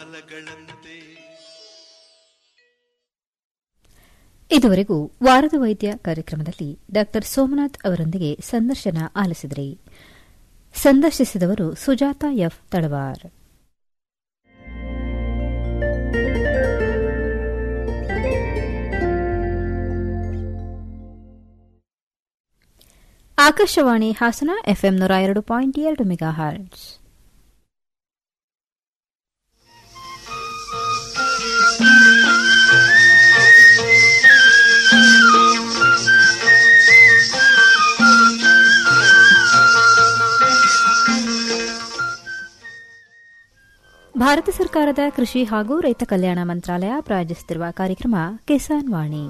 ಕಾಲಗಳಂತೆ ಇದುವರೆಗೂ ವಾರದ ವೈದ್ಯ ಕಾರ್ಯಕ್ರಮದಲ್ಲಿ ಡಾಕ್ಟರ್ ಸೋಮನಾಥ್ ಅವರೊಂದಿಗೆ ಸಂದರ್ಶನ ಆಲಿಸಿದ್ರಿ ಸಂದರ್ಶಿಸಿದವರು ಸುಜಾತ ಎಫ್ ತಳವಾರ್ ಆಕಾಶವಾಣಿ ಹಾಸನ ಎಫ್ಎಂ ನೂರ ಎರಡು ಪಾಯಿಂಟ್ ಎರಡು ಮೆಗಾ ಹಾರ್ಟ್ಸ್ ಭಾರತ ಸರ್ಕಾರದ ಕೃಷಿ ಹಾಗೂ ರೈತ ಕಲ್ಯಾಣ ಮಂತ್ರಾಲಯ ಪ್ರಾಯೋಜಿಸುತ್ತಿರುವ ಕಾರ್ಯಕ್ರಮ ಕಿಸಾನ್ ವಾಣಿ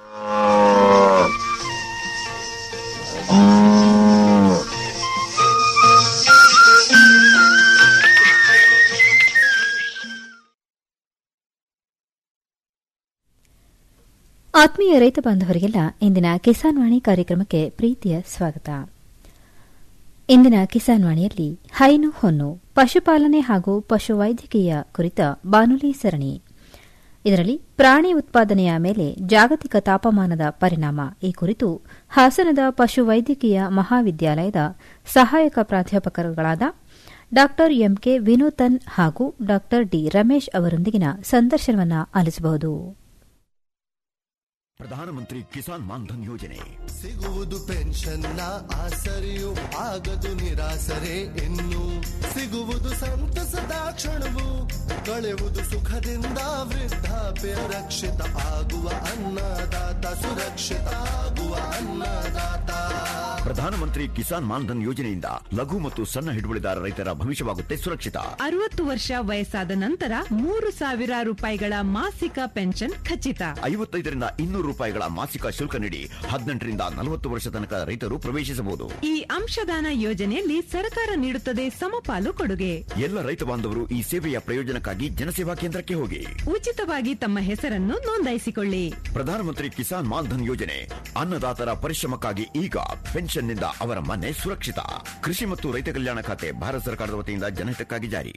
ಆತ್ಮೀಯ ರೈತ ಬಾಂಧವರಿಗೆಲ್ಲ ಇಂದಿನ ಕಿಸಾನ್ ವಾಣಿ ಕಾರ್ಯಕ್ರಮಕ್ಕೆ ಪ್ರೀತಿಯ ಸ್ವಾಗತ ಇಂದಿನ ಕಿಸಾನ್ ವಾಣಿಯಲ್ಲಿ ಹೈನು ಹೊನ್ನು ಪಶುಪಾಲನೆ ಹಾಗೂ ಪಶುವೈದ್ಯಕೀಯ ಕುರಿತ ಬಾನುಲಿ ಸರಣಿ ಇದರಲ್ಲಿ ಪ್ರಾಣಿ ಉತ್ಪಾದನೆಯ ಮೇಲೆ ಜಾಗತಿಕ ತಾಪಮಾನದ ಪರಿಣಾಮ ಈ ಕುರಿತು ಹಾಸನದ ಪಶುವೈದ್ಯಕೀಯ ಮಹಾವಿದ್ಯಾಲಯದ ಸಹಾಯಕ ಪ್ರಾಧ್ಯಾಪಕರುಗಳಾದ ಡಾ ಎಂಕೆ ವಿನೂತನ್ ಹಾಗೂ ಡಾ ಡಿ ರಮೇಶ್ ಅವರೊಂದಿಗಿನ ಸಂದರ್ಶನವನ್ನು ಆಲಿಸಬಹುದು ಪ್ರಧಾನಮಂತ್ರಿ ಕಿಸಾನ್ ಮಾನ್ಧನ್ ಯೋಜನೆ ಸಿಗುವುದು ಪೆನ್ಷನ್ನ ಆಸರೆಯು ಆಗದು ನಿರಾಸರೆ ಇನ್ನು ಸಿಗುವುದು ಸಂತಸದ ಕ್ಷಣವು ಕಳೆಯುವುದು ಸುಖದಿಂದ ವೃದ್ಧಾಪ್ಯ ರಕ್ಷಿತ ಆಗುವ ಅನ್ನದಾತ ಸುರಕ್ಷಿತ ಆಗುವ ಅನ್ನದಾತ ಪ್ರಧಾನಮಂತ್ರಿ ಕಿಸಾನ್ ಮಾನ್ಧನ್ ಯೋಜನೆಯಿಂದ ಲಘು ಮತ್ತು ಸಣ್ಣ ಹಿಡುವಳಿದಾರ ರೈತರ ಭವಿಷ್ಯವಾಗುತ್ತೆ ಸುರಕ್ಷಿತ ಅರವತ್ತು ವರ್ಷ ವಯಸ್ಸಾದ ನಂತರ ಮೂರು ಸಾವಿರ ರೂಪಾಯಿಗಳ ಮಾಸಿಕ ಪೆನ್ಷನ್ ಖಚಿತ ಐವತ್ತೈದರಿಂದ ಇನ್ನೂರು ರೂಪಾಯಿಗಳ ಮಾಸಿಕ ಶುಲ್ಕ ನೀಡಿ ಹದಿನೆಂಟರಿಂದ ನಲವತ್ತು ವರ್ಷ ತನಕ ರೈತರು ಪ್ರವೇಶಿಸಬಹುದು ಈ ಅಂಶದಾನ ಯೋಜನೆಯಲ್ಲಿ ಸರ್ಕಾರ ನೀಡುತ್ತದೆ ಸಮಪಾಲು ಕೊಡುಗೆ ಎಲ್ಲ ರೈತ ಬಾಂಧವರು ಈ ಸೇವೆಯ ಪ್ರಯೋಜನಕ್ಕಾಗಿ ಜನಸೇವಾ ಕೇಂದ್ರಕ್ಕೆ ಹೋಗಿ ಉಚಿತವಾಗಿ ತಮ್ಮ ಹೆಸರನ್ನು ನೋಂದಾಯಿಸಿಕೊಳ್ಳಿ ಪ್ರಧಾನಮಂತ್ರಿ ಕಿಸಾನ್ ಮಾನ್ಧನ್ ಯೋಜನೆ ಅನ್ನದಾತರ ಪರಿಶ್ರಮಕ್ಕಾಗಿ ಈಗ ಪೆನ್ಷನ್ನಿಂದ ಅವರ ಮನೆ ಸುರಕ್ಷಿತ ಕೃಷಿ ಮತ್ತು ರೈತ ಕಲ್ಯಾಣ ಖಾತೆ ಭಾರತ ಸರ್ಕಾರದ ವತಿಯಿಂದ ಜನಹಿತಕ್ಕಾಗಿ ಜಾರಿ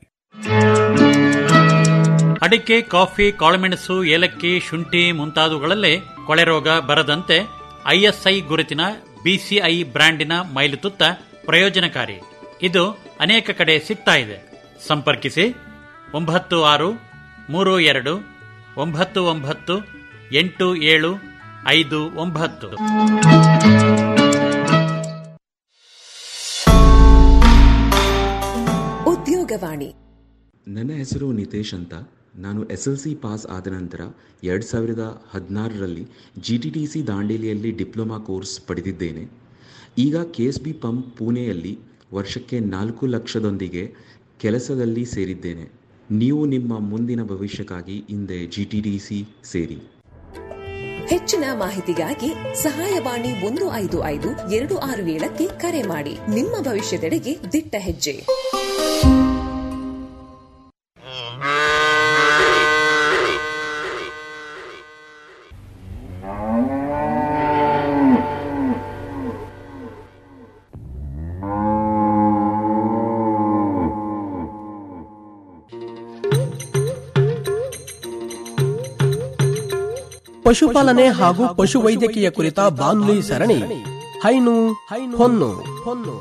ಅಡಿಕೆ ಕಾಫಿ ಕಾಳುಮೆಣಸು ಏಲಕ್ಕಿ ಶುಂಠಿ ಮುಂತಾದವುಗಳಲ್ಲೇ ಕೊಳೆರೋಗ ಬರದಂತೆ ಐಎಸ್ಐ ಗುರುತಿನ ಬಿಸಿಐ ಬ್ರ್ಯಾಂಡಿನ ಮೈಲುತುತ್ತ ಪ್ರಯೋಜನಕಾರಿ ಇದು ಅನೇಕ ಕಡೆ ಸಿಗ್ತಾ ಇದೆ ಸಂಪರ್ಕಿಸಿ ಒಂಬತ್ತು ಆರು ಮೂರು ಎರಡು ಒಂಬತ್ತು ಒಂಬತ್ತು ಎಂಟು ಏಳು ಐದು ಒಂಬತ್ತು ಉದ್ಯೋಗವಾಣಿ ನನ್ನ ಹೆಸರು ನಿತೇಶ್ ಅಂತ ನಾನು ಎಸ್ ಎಲ್ ಸಿ ಪಾಸ್ ಆದ ನಂತರ ಎರಡು ಸಾವಿರದ ಹದಿನಾರರಲ್ಲಿ ಜಿ ಟಿ ಟಿ ಸಿ ದಾಂಡೇಲಿಯಲ್ಲಿ ಡಿಪ್ಲೊಮಾ ಕೋರ್ಸ್ ಪಡೆದಿದ್ದೇನೆ ಈಗ ಕೆ ಎಸ್ ಬಿ ಪಂಪ್ ಪುಣೆಯಲ್ಲಿ ವರ್ಷಕ್ಕೆ ನಾಲ್ಕು ಲಕ್ಷದೊಂದಿಗೆ ಕೆಲಸದಲ್ಲಿ ಸೇರಿದ್ದೇನೆ ನೀವು ನಿಮ್ಮ ಮುಂದಿನ ಭವಿಷ್ಯಕ್ಕಾಗಿ ಹಿಂದೆ ಜಿ ಟಿ ಟಿ ಸಿ ಸೇರಿ ಹೆಚ್ಚಿನ ಮಾಹಿತಿಗಾಗಿ ಸಹಾಯವಾಣಿ ಒಂದು ಐದು ಐದು ಎರಡು ಆರು ಏಳಕ್ಕೆ ಕರೆ ಮಾಡಿ ನಿಮ್ಮ ಭವಿಷ್ಯದೆಡೆಗೆ ದಿಟ್ಟ ಹೆಜ್ಜೆ ಪಶುಪಾಲನೆ ಹಾಗೂ ಪಶುವೈದ್ಯಕೀಯ ಕುರಿತ ಬಾನುಲಿ ಸರಣಿ ಹೈನು ಹೊನ್ನು ಹೊನ್ನು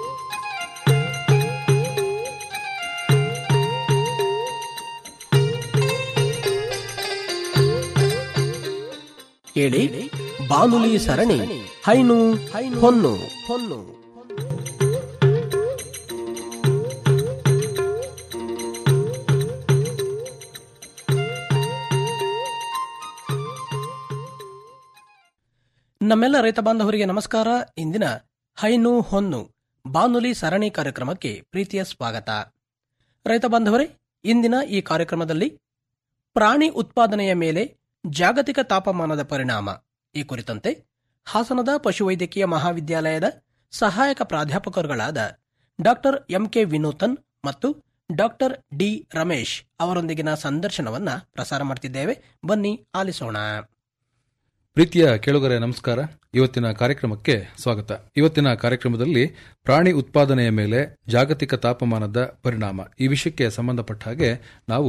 ಕೇಳಿ ಬಾನುಲಿ ಸರಣಿ ಹೈನು ಹೊನ್ನು ಹೊನ್ನು ನಮ್ಮೆಲ್ಲ ರೈತ ಬಾಂಧವರಿಗೆ ನಮಸ್ಕಾರ ಇಂದಿನ ಹೈನು ಹೊನ್ನು ಬಾನುಲಿ ಸರಣಿ ಕಾರ್ಯಕ್ರಮಕ್ಕೆ ಪ್ರೀತಿಯ ಸ್ವಾಗತ ರೈತ ಬಾಂಧವರೇ ಇಂದಿನ ಈ ಕಾರ್ಯಕ್ರಮದಲ್ಲಿ ಪ್ರಾಣಿ ಉತ್ಪಾದನೆಯ ಮೇಲೆ ಜಾಗತಿಕ ತಾಪಮಾನದ ಪರಿಣಾಮ ಈ ಕುರಿತಂತೆ ಹಾಸನದ ಪಶುವೈದ್ಯಕೀಯ ಮಹಾವಿದ್ಯಾಲಯದ ಸಹಾಯಕ ಪ್ರಾಧ್ಯಾಪಕರುಗಳಾದ ಡಾಕ್ಟರ್ ಎಂಕೆ ವಿನೂತನ್ ಮತ್ತು ಡಾಕ್ಟರ್ ಡಿ ರಮೇಶ್ ಅವರೊಂದಿಗಿನ ಸಂದರ್ಶನವನ್ನ ಪ್ರಸಾರ ಮಾಡ್ತಿದ್ದೇವೆ ಬನ್ನಿ ಆಲಿಸೋಣ ಪ್ರೀತಿಯ ಕೇಳುಗರೆ ನಮಸ್ಕಾರ ಇವತ್ತಿನ ಕಾರ್ಯಕ್ರಮಕ್ಕೆ ಸ್ವಾಗತ ಇವತ್ತಿನ ಕಾರ್ಯಕ್ರಮದಲ್ಲಿ ಪ್ರಾಣಿ ಉತ್ಪಾದನೆಯ ಮೇಲೆ ಜಾಗತಿಕ ತಾಪಮಾನದ ಪರಿಣಾಮ ಈ ವಿಷಯಕ್ಕೆ ಸಂಬಂಧಪಟ್ಟ ಹಾಗೆ ನಾವು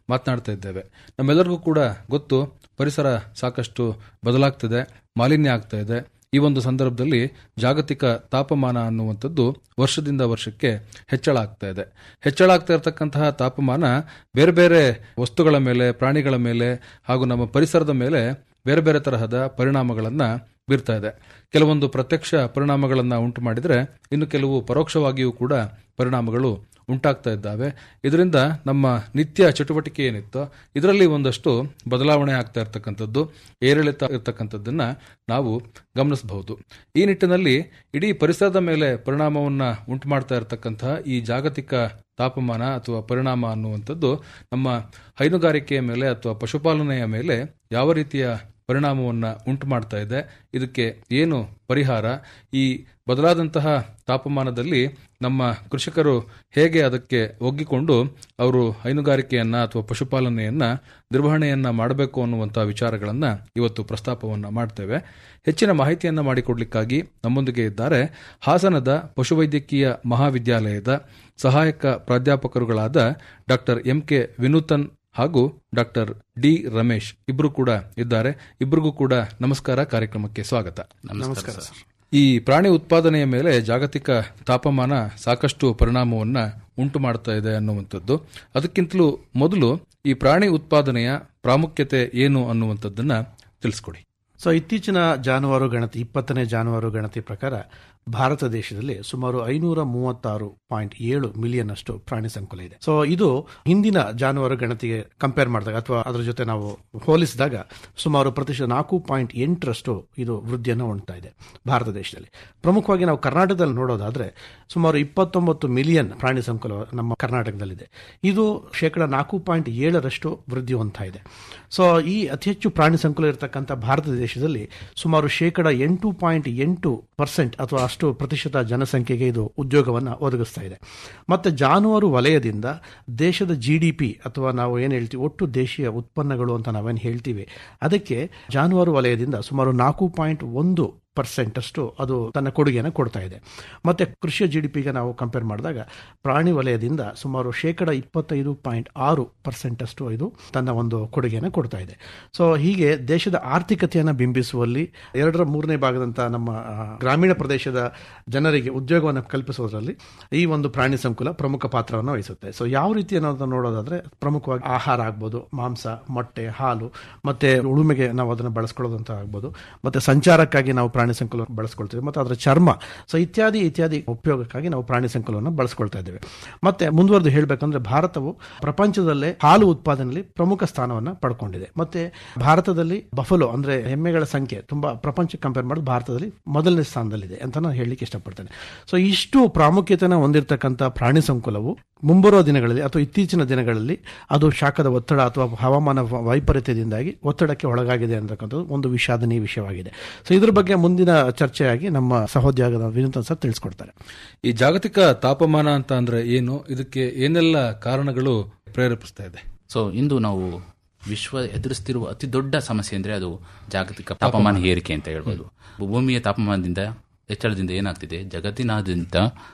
ಮಾತನಾಡ್ತಾ ಇದ್ದೇವೆ ನಮ್ಮೆಲ್ಲರಿಗೂ ಕೂಡ ಗೊತ್ತು ಪರಿಸರ ಸಾಕಷ್ಟು ಬದಲಾಗ್ತಿದೆ ಮಾಲಿನ್ಯ ಆಗ್ತಾ ಇದೆ ಈ ಒಂದು ಸಂದರ್ಭದಲ್ಲಿ ಜಾಗತಿಕ ತಾಪಮಾನ ಅನ್ನುವಂಥದ್ದು ವರ್ಷದಿಂದ ವರ್ಷಕ್ಕೆ ಹೆಚ್ಚಳ ಆಗ್ತಾ ಇದೆ ಹೆಚ್ಚಳ ಆಗ್ತಾ ಇರತಕ್ಕಂತಹ ತಾಪಮಾನ ಬೇರೆ ಬೇರೆ ವಸ್ತುಗಳ ಮೇಲೆ ಪ್ರಾಣಿಗಳ ಮೇಲೆ ಹಾಗೂ ನಮ್ಮ ಪರಿಸರದ ಮೇಲೆ ಬೇರೆ ಬೇರೆ ತರಹದ ಪರಿಣಾಮಗಳನ್ನ ಬೀರ್ತಾ ಇದೆ ಕೆಲವೊಂದು ಪ್ರತ್ಯಕ್ಷ ಪರಿಣಾಮಗಳನ್ನ ಉಂಟು ಮಾಡಿದ್ರೆ ಇನ್ನು ಕೆಲವು ಪರೋಕ್ಷವಾಗಿಯೂ ಕೂಡ ಪರಿಣಾಮಗಳು ಉಂಟಾಗ್ತಾ ಇದ್ದಾವೆ ಇದರಿಂದ ನಮ್ಮ ನಿತ್ಯ ಚಟುವಟಿಕೆ ಏನಿತ್ತೋ ಇದರಲ್ಲಿ ಒಂದಷ್ಟು ಬದಲಾವಣೆ ಆಗ್ತಾ ಇರತಕ್ಕಂಥದ್ದು ಏರಿಳಿತ ಇರತಕ್ಕಂಥದ್ದನ್ನ ನಾವು ಗಮನಿಸಬಹುದು ಈ ನಿಟ್ಟಿನಲ್ಲಿ ಇಡೀ ಪರಿಸರದ ಮೇಲೆ ಪರಿಣಾಮವನ್ನ ಉಂಟು ಮಾಡ್ತಾ ಇರತಕ್ಕಂತಹ ಈ ಜಾಗತಿಕ ತಾಪಮಾನ ಅಥವಾ ಪರಿಣಾಮ ಅನ್ನುವಂಥದ್ದು ನಮ್ಮ ಹೈನುಗಾರಿಕೆಯ ಮೇಲೆ ಅಥವಾ ಪಶುಪಾಲನೆಯ ಮೇಲೆ ಯಾವ ರೀತಿಯ ಪರಿಣಾಮವನ್ನ ಉಂಟು ಮಾಡ್ತಾ ಇದೆ ಇದಕ್ಕೆ ಏನು ಪರಿಹಾರ ಈ ಬದಲಾದಂತಹ ತಾಪಮಾನದಲ್ಲಿ ನಮ್ಮ ಕೃಷಿಕರು ಹೇಗೆ ಅದಕ್ಕೆ ಒಗ್ಗಿಕೊಂಡು ಅವರು ಹೈನುಗಾರಿಕೆಯನ್ನ ಅಥವಾ ಪಶುಪಾಲನೆಯನ್ನ ನಿರ್ವಹಣೆಯನ್ನ ಮಾಡಬೇಕು ಅನ್ನುವಂತಹ ವಿಚಾರಗಳನ್ನ ಇವತ್ತು ಪ್ರಸ್ತಾಪವನ್ನ ಮಾಡ್ತೇವೆ ಹೆಚ್ಚಿನ ಮಾಹಿತಿಯನ್ನ ಮಾಡಿಕೊಡ್ಲಿಕ್ಕಾಗಿ ನಮ್ಮೊಂದಿಗೆ ಇದ್ದಾರೆ ಹಾಸನದ ಪಶುವೈದ್ಯಕೀಯ ಮಹಾವಿದ್ಯಾಲಯದ ಸಹಾಯಕ ಪ್ರಾಧ್ಯಾಪಕರುಗಳಾದ ಡಾಕ್ಟರ್ ಎಂ ಕೆ ವಿನೂತನ್ ಹಾಗೂ ಡಾಕ್ಟರ್ ಡಿ ರಮೇಶ್ ಇಬ್ರು ಕೂಡ ಇದ್ದಾರೆ ಇಬ್ಬರಿಗೂ ಕೂಡ ನಮಸ್ಕಾರ ಕಾರ್ಯಕ್ರಮಕ್ಕೆ ಸ್ವಾಗತ ನಮಸ್ಕಾರ ಸರ್ ಈ ಪ್ರಾಣಿ ಉತ್ಪಾದನೆಯ ಮೇಲೆ ಜಾಗತಿಕ ತಾಪಮಾನ ಸಾಕಷ್ಟು ಪರಿಣಾಮವನ್ನ ಉಂಟು ಮಾಡ್ತಾ ಇದೆ ಅನ್ನುವಂಥದ್ದು ಅದಕ್ಕಿಂತಲೂ ಮೊದಲು ಈ ಪ್ರಾಣಿ ಉತ್ಪಾದನೆಯ ಪ್ರಾಮುಖ್ಯತೆ ಏನು ಅನ್ನುವಂಥದ್ದನ್ನ ತಿಳಿಸ್ಕೊಡಿ ಸೊ ಇತ್ತೀಚಿನ ಜಾನುವಾರು ಗಣತಿ ಇಪ್ಪತ್ತನೇ ಜಾನುವಾರು ಗಣತಿ ಪ್ರಕಾರ ಭಾರತ ದೇಶದಲ್ಲಿ ಸುಮಾರು ಐನೂರ ಮೂವತ್ತಾರು ಪಾಯಿಂಟ್ ಏಳು ಮಿಲಿಯನ್ ಅಷ್ಟು ಪ್ರಾಣಿ ಸಂಕುಲ ಇದೆ ಸೊ ಇದು ಹಿಂದಿನ ಜಾನುವಾರು ಗಣತಿಗೆ ಕಂಪೇರ್ ಮಾಡಿದಾಗ ಅಥವಾ ಅದರ ಜೊತೆ ನಾವು ಹೋಲಿಸಿದಾಗ ಸುಮಾರು ಪ್ರತಿಶತ ನಾಲ್ಕು ಪಾಯಿಂಟ್ ಎಂಟರಷ್ಟು ಇದು ವೃದ್ಧಿಯನ್ನು ಹೊಂದ್ತಾ ಇದೆ ಭಾರತ ದೇಶದಲ್ಲಿ ಪ್ರಮುಖವಾಗಿ ನಾವು ಕರ್ನಾಟಕದಲ್ಲಿ ನೋಡೋದಾದ್ರೆ ಸುಮಾರು ಇಪ್ಪತ್ತೊಂಬತ್ತು ಮಿಲಿಯನ್ ಪ್ರಾಣಿ ಸಂಕುಲ ನಮ್ಮ ಕರ್ನಾಟಕದಲ್ಲಿದೆ ಇದು ಶೇಕಡ ನಾಲ್ಕು ಪಾಯಿಂಟ್ ಏಳರಷ್ಟು ವೃದ್ಧಿ ಹೊಂದ್ತಾ ಇದೆ ಸೊ ಈ ಅತಿ ಹೆಚ್ಚು ಪ್ರಾಣಿ ಸಂಕುಲ ಇರತಕ್ಕಂಥ ಭಾರತ ದೇಶದಲ್ಲಿ ಸುಮಾರು ಶೇಕಡ ಎಂಟು ಪಾಯಿಂಟ್ ಎಂಟು ಪರ್ಸೆಂಟ್ ಅಥವಾ ಅಷ್ಟು ಪ್ರತಿಶತ ಜನಸಂಖ್ಯೆಗೆ ಇದು ಉದ್ಯೋಗವನ್ನು ಒದಗಿಸ್ತಾ ಇದೆ ಮತ್ತೆ ಜಾನುವಾರು ವಲಯದಿಂದ ದೇಶದ ಜಿ ಡಿ ಪಿ ಅಥವಾ ನಾವು ಏನು ಹೇಳ್ತೀವಿ ಒಟ್ಟು ದೇಶೀಯ ಉತ್ಪನ್ನಗಳು ಅಂತ ನಾವೇನು ಹೇಳ್ತೀವಿ ಅದಕ್ಕೆ ಜಾನುವಾರು ವಲಯದಿಂದ ಸುಮಾರು ನಾಲ್ಕು ಪಾಯಿಂಟ್ ಒಂದು ಪರ್ಸೆಂಟ್ ಅಷ್ಟು ಅದು ತನ್ನ ಕೊಡುಗೆಯನ್ನು ಕೊಡ್ತಾ ಇದೆ ಮತ್ತೆ ಕೃಷಿಯ ಜಿ ಡಿ ಪಿಗೆ ನಾವು ಕಂಪೇರ್ ಮಾಡಿದಾಗ ಪ್ರಾಣಿ ವಲಯದಿಂದ ಸುಮಾರು ಶೇಕಡ ಇಪ್ಪತ್ತೈದು ಪಾಯಿಂಟ್ ಆರು ಪರ್ಸೆಂಟ್ ಅಷ್ಟು ಇದು ತನ್ನ ಒಂದು ಕೊಡುಗೆಯನ್ನು ಕೊಡ್ತಾ ಇದೆ ಸೊ ಹೀಗೆ ದೇಶದ ಆರ್ಥಿಕತೆಯನ್ನು ಬಿಂಬಿಸುವಲ್ಲಿ ಎರಡರ ಮೂರನೇ ಭಾಗದಂತ ನಮ್ಮ ಆ, ಗ್ರಾಮೀಣ ಪ್ರದೇಶದ ಜನರಿಗೆ ಉದ್ಯೋಗವನ್ನು ಕಲ್ಪಿಸೋದ್ರಲ್ಲಿ ಈ ಒಂದು ಪ್ರಾಣಿ ಸಂಕುಲ ಪ್ರಮುಖ ಪಾತ್ರವನ್ನು ವಹಿಸುತ್ತೆ ಸೊ ಯಾವ ರೀತಿ ಅನ್ನೋದನ್ನ ನೋಡೋದಾದ್ರೆ ಪ್ರಮುಖವಾಗಿ ಆಹಾರ ಆಗ್ಬೋದು ಮಾಂಸ ಮೊಟ್ಟೆ ಹಾಲು ಮತ್ತೆ ಉಳುಮೆಗೆ ನಾವು ಅದನ್ನು ಬಳಸ್ಕೊಳ್ಳೋದಂತ ಆಗ್ಬೋದು ಮತ್ತೆ ಸಂಚಾರಕ್ಕಾಗಿ ನಾವು ಪ್ರಾಣಿ ಸಂಕುಲ ಬಳಸ್ಕೊಳ್ತೀವಿ ಮತ್ತೆ ಅದರ ಚರ್ಮ ಸೊ ಇತ್ಯಾದಿ ಇತ್ಯಾದಿ ಉಪಯೋಗಕ್ಕಾಗಿ ನಾವು ಪ್ರಾಣಿ ಸಂಕುಲವನ್ನು ಬಳಸ್ಕೊಳ್ತಾ ಇದ್ದೇವೆ ಮತ್ತೆ ಮುಂದುವರೆದು ಹೇಳಬೇಕಂದ್ರೆ ಭಾರತವು ಪ್ರಪಂಚದಲ್ಲೇ ಹಾಲು ಉತ್ಪಾದನೆಯಲ್ಲಿ ಪ್ರಮುಖ ಸ್ಥಾನವನ್ನು ಪಡ್ಕೊಂಡಿದೆ ಮತ್ತೆ ಭಾರತದಲ್ಲಿ ಬಫಲೋ ಅಂದ್ರೆ ಎಮ್ಮೆಗಳ ಸಂಖ್ಯೆ ತುಂಬಾ ಪ್ರಪಂಚಕ್ಕೆ ಕಂಪೇರ್ ಮಾಡಿದ್ರೆ ಭಾರತದಲ್ಲಿ ಮೊದಲನೇ ಸ್ಥಾನದಲ್ಲಿದೆ ಅಂತ ನಾನು ಹೇಳಲಿಕ್ಕೆ ಇಷ್ಟಪಡ್ತೇನೆ ಸೊ ಇಷ್ಟು ಪ್ರಾಮುಖ್ಯತೆನ ಹೊಂದಿರತಕ್ಕಂಥ ಪ್ರಾಣಿ ಸಂಕುಲವು ಮುಂಬರುವ ದಿನಗಳಲ್ಲಿ ಅಥವಾ ಇತ್ತೀಚಿನ ದಿನಗಳಲ್ಲಿ ಅದು ಶಾಖದ ಒತ್ತಡ ಅಥವಾ ಹವಾಮಾನ ವ- ವೈಪರೀತ್ಯದಿಂದಾಗಿ ಒತ್ತಡಕ್ಕೆ ಒಳಗಾಗಿದೆ ಅಂತಕ್ಕಂಥದ್ದು ಒಂದು ವಿಷಾದನೀಯ ವಿಷಯವಾಗಿದೆ ಸೊ ಇದ್ರ ಬಗ್ಗೆ ಮುಂದಿನ ಚರ್ಚೆಯಾಗಿ ನಮ್ಮ ಸಹೋದ್ಯೋಗದ ವಿನೂತನ್ ಸರ್ ತಿಳಿಸ್ಕೊಡ್ತಾರೆ ಈ ಜಾಗತಿಕ ತಾಪಮಾನ ಅಂತ ಅಂದ್ರೆ ಏನು ಇದಕ್ಕೆ ಏನೆಲ್ಲ ಕಾರಣಗಳು ಪ್ರೇರೇಪಿಸ್ತಾ ಇದೆ ಸೊ ಇಂದು ನಾವು ವಿಶ್ವ ಎದುರಿಸ್ತಿರುವ ಅತಿ ದೊಡ್ಡ ಸಮಸ್ಯೆ ಅಂದ್ರೆ ಅದು ಜಾಗತಿಕ ತಾಪಮಾನ ಏರಿಕೆ ಅಂತ ಹೇಳ್ಬೋದು ಭೂಮಿಯ ತಾಪಮಾನದಿಂದ ಹೆಚ್ಚಳದಿಂದ ಏನಾಗ್ತಿದೆ ಜಗತ್ತಿನಾದ್ಯಂತ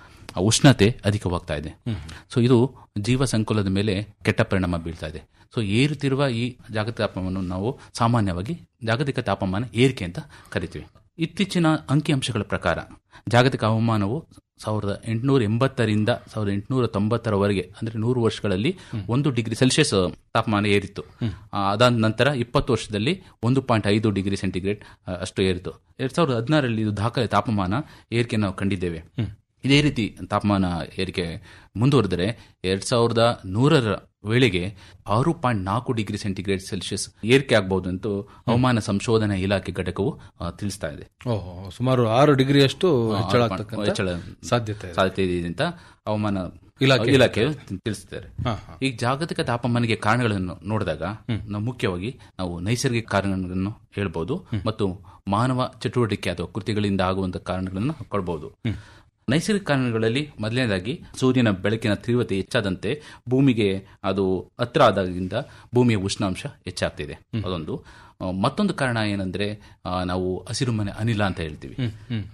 ಉಷ್ಣತೆ ಅಧಿಕವಾಗ್ತಾ ಇದೆ ಸೊ ಇದು ಜೀವ ಸಂಕುಲದ ಮೇಲೆ ಕೆಟ್ಟ ಪರಿಣಾಮ ಬೀಳ್ತಾ ಇದೆ ಸೊ ಏರುತ್ತಿರುವ ಈ ಜಾಗತಿಕ ತಾಪಮಾನವನ್ನು ನಾವು ಸಾಮಾನ್ಯವಾಗಿ ಜಾಗತಿಕ ತಾಪಮಾನ ಏರಿಕೆ ಅಂತ ಕರಿತೀವಿ ಇತ್ತೀಚಿನ ಅಂಕಿಅಂಶಗಳ ಪ್ರಕಾರ ಜಾಗತಿಕ ಹವಾಮಾನವು ಸಾವಿರದ ಎಂಟುನೂರ ಎಂಬತ್ತರಿಂದ ಸಾವಿರದ ಎಂಟುನೂರ ತೊಂಬತ್ತರವರೆಗೆ ಅಂದ್ರೆ ನೂರು ವರ್ಷಗಳಲ್ಲಿ ಒಂದು ಡಿಗ್ರಿ ಸೆಲ್ಸಿಯಸ್ ತಾಪಮಾನ ಏರಿತ್ತು ಆ, ಅದಾದ ನಂತರ ಇಪ್ಪತ್ತು ವರ್ಷದಲ್ಲಿ ಒಂದು ಪಾಯಿಂಟ್ ಐದು ಡಿಗ್ರಿ ಸೆಂಟಿಗ್ರೇಡ್ ಆ, ಅಷ್ಟು ಏರಿತು ಎರಡ್ ಸಾವಿರದ ಹದಿನಾರರಲ್ಲಿ ಇದು ದಾಖಲೆ ತಾಪಮಾನ ಏರಿಕೆ ನಾವು ಕಂಡಿದ್ದೇವೆ ಇದೇ ರೀತಿ ತಾಪಮಾನ ಏರಿಕೆ ಮುಂದುವರೆದರೆ ಎರಡ್ ಸಾವಿರದ ನೂರರ ವೇಳೆಗೆ ಆರು ಪಾಯಿಂಟ್ ನಾಲ್ಕು ಡಿಗ್ರಿ ಸೆಂಟಿಗ್ರೇಡ್ ಸೆಲ್ಸಿಯಸ್ ಏರಿಕೆ ಆಗಬಹುದು ಅಂತ ಹವಾಮಾನ ಸಂಶೋಧನಾ ಇಲಾಖೆ ಘಟಕವು ಆ, ತಿಳಿಸ್ತಾ ಇದೆ ಓಹೋ ಸುಮಾರು ಆರು ಡಿಗ್ರಿಯಷ್ಟು ಆ, ಹೆಚ್ಚಳ ಆರು ಪಾಯಿಂಟ್ ಆಗ್ತಕ್ಕಂಥ ಹೆಚ್ಚಳ ಸಾಧ್ಯತೆ ಇದೆ. ಸಾಧ್ಯತೆ ಇದೆ ಅಂತ ಹವಾಮಾನ ಇಲಾಖೆ ಇಲಾಖೆ ತಿಳಿಸಿದ್ದಾರೆ ಹಾ, ಈ ಜಾಗತಿಕ ತಾಪಮಾನಿಗೆ ಕಾರಣಗಳನ್ನು ನೋಡಿದಾಗ ನಾವು ಮುಖ್ಯವಾಗಿ ನಾವು ನೈಸರ್ಗಿಕ ಕಾರಣಗಳನ್ನು ಹೇಳ್ಬೋದು ಮತ್ತು ಮಾನವ ಚಟುವಟಿಕೆ ಅಥವಾ ಕೃತಿಗಳಿಂದ ಆಗುವಂತಹ ಕಾರಣಗಳನ್ನು ಕೊಡಬಹುದು ನೈಸರ್ಗಿಕ ಕಾರಣಗಳಲ್ಲಿ ಮೊದಲನೇದಾಗಿ ಸೂರ್ಯನ ಬೆಳಕಿನ ತೀವ್ರತೆ ಹೆಚ್ಚಾದಂತೆ ಭೂಮಿಗೆ ಅದು ಹತ್ರ ಆದಾಗಿಂದ ಭೂಮಿಯ ಉಷ್ಣಾಂಶ ಹೆಚ್ಚಾಗ್ತಿದೆ ಅದೊಂದು ಆ, ಮತ್ತೊಂದು ಕಾರಣ ಏನಂದ್ರೆ ಆ, ನಾವು ಹಸಿರುಮನೆ ಅನಿಲ ಅಂತ ಹೇಳ್ತೀವಿ ಹ್ಮ್, ಹ್ಮ್, ಹ್ಮ್.